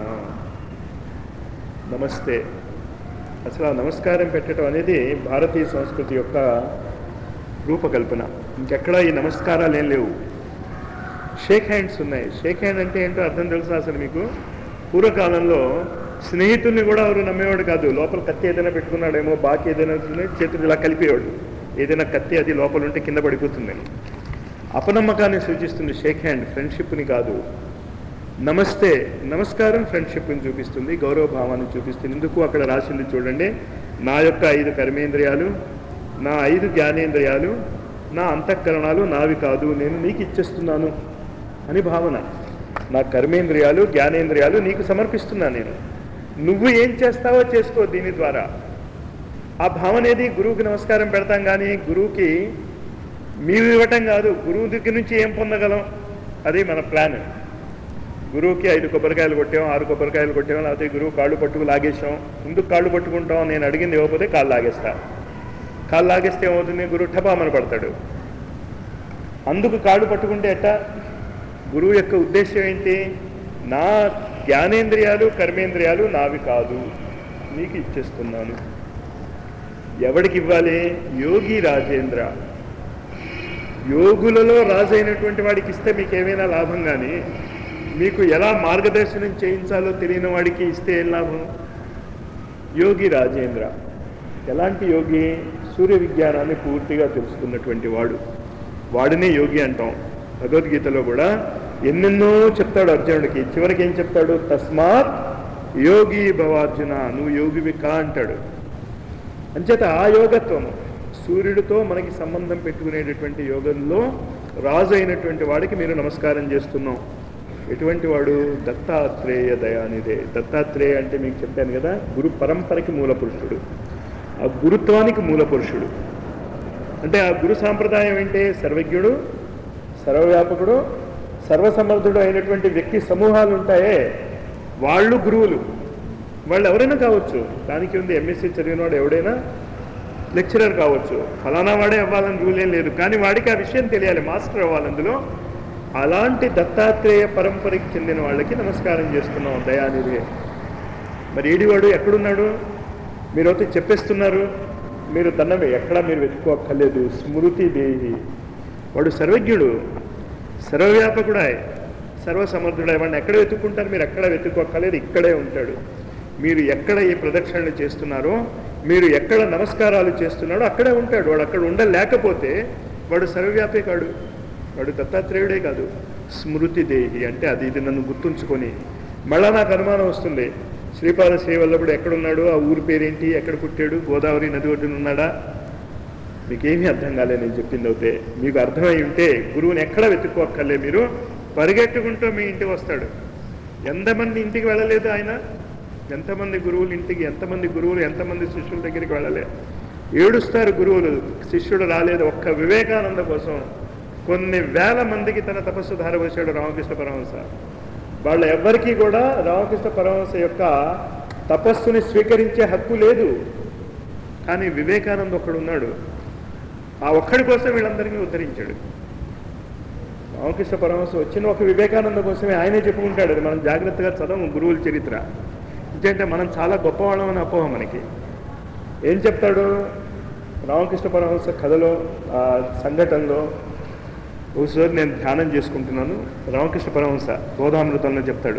నమస్తే అసలు ఆ నమస్కారం పెట్టడం అనేది భారతీయ సంస్కృతి యొక్క రూపకల్పన ఇంకెక్కడా ఈ నమస్కారాలు ఏం లేవు షేక్ హ్యాండ్స్ ఉన్నాయి షేక్ హ్యాండ్ అంటే ఏంటో అర్థం తెలుసా అసలు మీకు పూర్వకాలంలో స్నేహితుల్ని కూడా ఎవరు నమ్మేవాడు కాదు లోపల కత్తి ఏదైనా పెట్టుకున్నాడేమో బాకి ఏదైనా ఉంటుంది, చేతులు ఇలా కలిపేవాడు ఏదైనా కత్తి అది లోపల ఉంటే కింద పడిపోతుందని అపనమ్మకాన్ని సూచిస్తుంది షేక్ హ్యాండ్ ఫ్రెండ్షిప్ని కాదు నమస్తే నమస్కారం ఫ్రెండ్షిప్ని చూపిస్తుంది గౌరవ భావాన్ని చూపిస్తుంది ఎందుకు అక్కడ రాసింది చూడండి నా యొక్క ఐదు కర్మేంద్రియాలు నా ఐదు జ్ఞానేంద్రియాలు నా అంతఃకరణాలు నావి కాదు నేను నీకు ఇచ్చేస్తున్నాను అని భావన నా కర్మేంద్రియాలు జ్ఞానేంద్రియాలు నీకు సమర్పిస్తున్నాను నేను నువ్వు ఏం చేస్తావో చేసుకో దీని ద్వారా ఆ భావన ఏది గురువుకి నమస్కారం పెడతాం కానీ గురువుకి మేము ఇవ్వటం కాదు గురువు దగ్గర నుంచి ఏం పొందగలం అది మన ప్లాన్ గురువుకి ఐదు కొబ్బరికాయలు కొట్టాం ఆరు కొబ్బరికాయలు కొట్టాం లేకపోతే గురువు కాళ్ళు పట్టుకు లాగేసాం ఎందుకు కాళ్ళు పట్టుకుంటాం నేను అడిగింది ఇవ్వకపోతే కాళ్ళు లాగేస్తా కాళ్ళు లాగేస్తే ఏమవుతుంది గురువు టపామని పడతాడు అందుకు కాళ్ళు పట్టుకుంటే ఎట్ట గురువు యొక్క ఉద్దేశం ఏంటి నా జ్ఞానేంద్రియాలు కర్మేంద్రియాలు నావి కాదు నీకు ఇచ్చేస్తున్నాను ఎవడికి ఇవ్వాలి యోగి రాజేంద్ర యోగులలో రాజైనటువంటి వాడికి ఇస్తే మీకు ఏమైనా లాభం కానీ మీకు ఎలా మార్గదర్శనం చేయించాలో తెలియని వాడికి ఇస్తే ఏం లాభం యోగి రాజేంద్ర ఎలాంటి యోగి సూర్య విజ్ఞానాన్ని పూర్తిగా తెలుసుకున్నటువంటి వాడు వాడినే యోగి అంటాం భగవద్గీతలో కూడా ఎన్నెన్నో చెప్తాడు అర్జునుడికి చివరికి ఏం చెప్తాడు తస్మాత్ యోగి భవార్జున నువ్వు యోగివి కా అంటాడు అంచేత ఆ యోగత్వం సూర్యుడితో మనకి సంబంధం పెట్టుకునేటటువంటి యోగంలో రాజు అయినటువంటి వాడికి మీరు నమస్కారం చేస్తున్నాం ఎటువంటి వాడు దత్తాత్రేయ దయానిదే దత్తాత్రేయ అంటే మీకు చెప్పాను కదా గురు పరంపరకి మూల పురుషుడు ఆ గురుత్వానికి మూల పురుషుడు అంటే ఆ గురు సాంప్రదాయం ఏంటి సర్వజ్ఞుడు సర్వవ్యాపకుడు సర్వసమర్థుడు అయినటువంటి వ్యక్తి సమూహాలు ఉంటాయే వాళ్ళు గురువులు వాళ్ళు ఎవరైనా కావచ్చు దానికి ఉంది ఎంఎస్సీ చదివినవాడు ఎవడైనా లెక్చరర్ కావచ్చు ఫలానా వాడే అవ్వాలని రూల్ ఏం లేదు కానీ వాడికి ఆ విషయం తెలియాలి మాస్టర్ అవ్వాలి అందులో అలాంటి దత్తాత్రేయ పరంపరకి చెందిన వాళ్ళకి నమస్కారం చేస్తున్నాం దయానిధి మరి ఏడివాడు ఎక్కడున్నాడు మీరు అయితే చెప్పేస్తున్నారు మీరు తన్నవి ఎక్కడా మీరు వెతుక్కోక్కర్లేదు స్మృతి దేవి వాడు సర్వజ్ఞుడు సర్వవ్యాపకుడాయ్ సర్వసమర్థుడాయ్ వాడిని ఎక్కడ వెతుక్కుంటారు మీరు ఎక్కడ వెతుక్కోక్కర్లేదు ఇక్కడే ఉంటాడు మీరు ఎక్కడ ఈ ప్రదక్షిణలు చేస్తున్నారో మీరు ఎక్కడ నమస్కారాలు చేస్తున్నాడో అక్కడే ఉంటాడు వాడు అక్కడ ఉండలేకపోతే వాడు సర్వవ్యాపే కాడు వాడు దత్తాత్రేయుడే కాదు స్మృతి దేహి అంటే అది ఇది నన్ను గుర్తుంచుకొని మళ్ళా నాకు అనుమానం వస్తుంది శ్రీపాద శ్రీవల్లభుడు ఎక్కడున్నాడు ఆ ఊరి పేరేంటి ఎక్కడ పుట్టాడు గోదావరి నది ఒడ్డున ఉన్నాడా మీకేమీ అర్థం కాలే నేను చెప్పింది అవుతే మీకు అర్థమై ఉంటే గురువుని ఎక్కడ వెతుక్కోక్కర్లే మీరు పరిగెట్టుకుంటూ మీ ఇంటికి వస్తాడు ఎంతమంది ఇంటికి వెళ్ళలేదు ఆయన ఎంతమంది గురువుల ఇంటికి ఎంతమంది గురువులు ఎంతమంది శిష్యుల దగ్గరికి వెళ్ళలే ఏడుస్తారు గురువులు శిష్యుడు రాలేదు ఒక్క వివేకానంద కోసం కొన్ని వేల మందికి తన తపస్సు ధారపోసాడు రామకృష్ణ పరమహంస వాళ్ళ ఎవ్వరికీ కూడా రామకృష్ణ పరమహంస యొక్క తపస్సుని స్వీకరించే హక్కు లేదు కానీ వివేకానంద ఒక్కడు ఉన్నాడు ఆ ఒక్కడి కోసం వీళ్ళందరినీ ఉద్ధరించాడు రామకృష్ణ పరమహంస వచ్చిన ఒక వివేకానంద కోసమే ఆయనే చెప్పుకుంటాడు అది మనం జాగ్రత్తగా చదవం గురువుల చరిత్ర ఎందుకంటే మనం చాలా గొప్పవాళ్ళం అని అపోహ మనకి ఏం చెప్తాడు రామకృష్ణ పరమహంస కథలో ఆ సంఘటనలో ఒకసారి నేను ధ్యానం చేసుకుంటున్నాను రామకృష్ణ పరమహంస బోధామృతంలో చెప్తాడు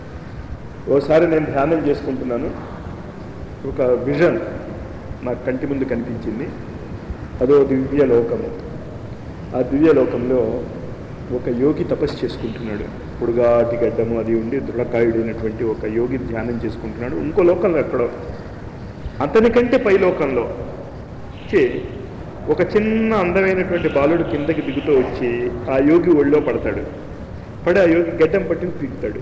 ఓసారి నేను ధ్యానం చేసుకుంటున్నాను ఒక విజన్ నాకు కంటి ముందు కనిపించింది అదో దివ్య లోకము ఆ దివ్య లోకంలో ఒక యోగి తపస్సు చేసుకుంటున్నాడు పొడుగాటి గడ్డము అది ఉండి దృఢకాయుడైనటువంటి ఒక యోగి ధ్యానం చేసుకుంటున్నాడు ఇంకో లోకంలో ఎక్కడో అతనికంటే పై లోకంలో వచ్చి ఒక చిన్న అందమైనటువంటి బాలుడు కిందకి దిగుతూ వచ్చి ఆ యోగి ఒళ్ళో పడతాడు పడి ఆ యోగి గడ్డం పట్టుకుని పీకుతాడు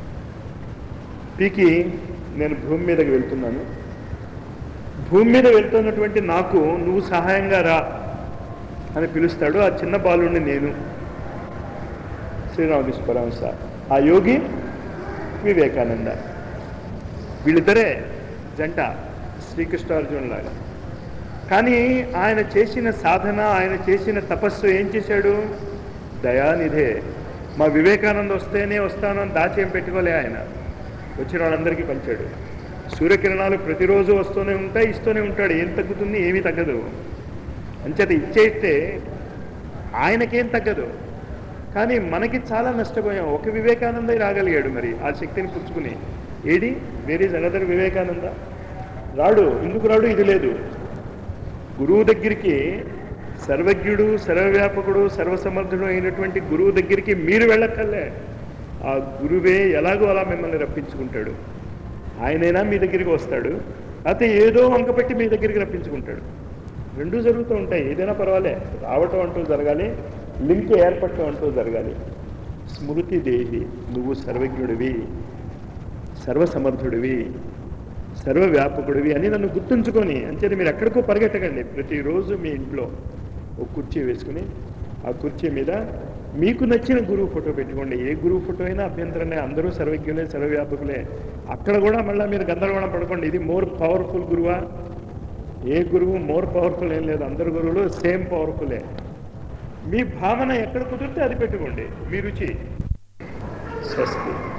పీకి నేను భూమి మీదకి వెళ్తున్నాను భూమి మీద వెళ్తున్నటువంటి నాకు నువ్వు సహాయంగా రా అని పిలుస్తాడు ఆ చిన్న బాలుడిని నేను శ్రీరామకృష్ణ పరమహంస ఆ యోగి వివేకానంద వీళ్ళిద్దరే జంట శ్రీకృష్ణార్జునులాగా కానీ ఆయన చేసిన సాధన ఆయన చేసిన తపస్సు ఏం చేశాడు దయానిధే మా వివేకానంద వస్తేనే వస్తాను అని దాచేం పెట్టుకోలే ఆయన వచ్చిన వాళ్ళందరికీ పంచాడు సూర్యకిరణాలు ప్రతిరోజు వస్తూనే ఉంటాయి ఇస్తూనే ఉంటాడు ఏం తగ్గుతుంది ఏమీ తగ్గదు అంచేత ఇచ్చేస్తే ఆయనకేం తగ్గదు కానీ మనకి చాలా నష్టపోయాం ఒక వివేకానందే రాగలిగాడు మరి ఆ శక్తిని పుచ్చుకుని ఏడి వేరే అనదర్ వివేకానంద రాడు ఎందుకు రాడు ఇది లేదు గురువు దగ్గరికి సర్వజ్ఞుడు సర్వవ్యాపకుడు సర్వసమర్థుడు అయినటువంటి గురువు దగ్గరికి మీరు వెళ్ళక్కర్లే ఆ గురువే ఎలాగో అలా మిమ్మల్ని రప్పించుకుంటాడు ఆయనైనా మీ దగ్గరికి వస్తాడు అయితే ఏదో వంకపెట్టి మీ దగ్గరికి రప్పించుకుంటాడు రెండూ జరుగుతూ ఉంటాయి ఏదైనా పర్వాలే రావటం అంటూ జరగాలి లింక్ ఏర్పడటం అంటూ జరగాలి స్మృతి దేహి నువ్వు సర్వజ్ఞుడివి సర్వసమర్థుడివి సర్వవ్యాపకుడివి అని నన్ను గుర్తుంచుకొని అంచేది మీరు ఎక్కడికో పరిగెట్టకండి ప్రతిరోజు మీ ఇంట్లో ఒక కుర్చీ వేసుకుని ఆ కుర్చీ మీద మీకు నచ్చిన గురువు ఫోటో పెట్టుకోండి ఏ గురువు ఫోటో అయినా అభ్యంతరమే అందరూ సర్వజ్ఞులే సర్వవ్యాపకులే అక్కడ కూడా మళ్ళీ మీరు గందరగోళం పడుకోండి ఇది మోర్ పవర్ఫుల్ గురువా ఏ గురువు మోర్ పవర్ఫుల్ ఏం లేదు అందరు గురువులు సేమ్ పవర్ఫులే మీ భావన ఎక్కడ కుదిరితే అది పెట్టుకోండి మీ రుచి స్వస్తి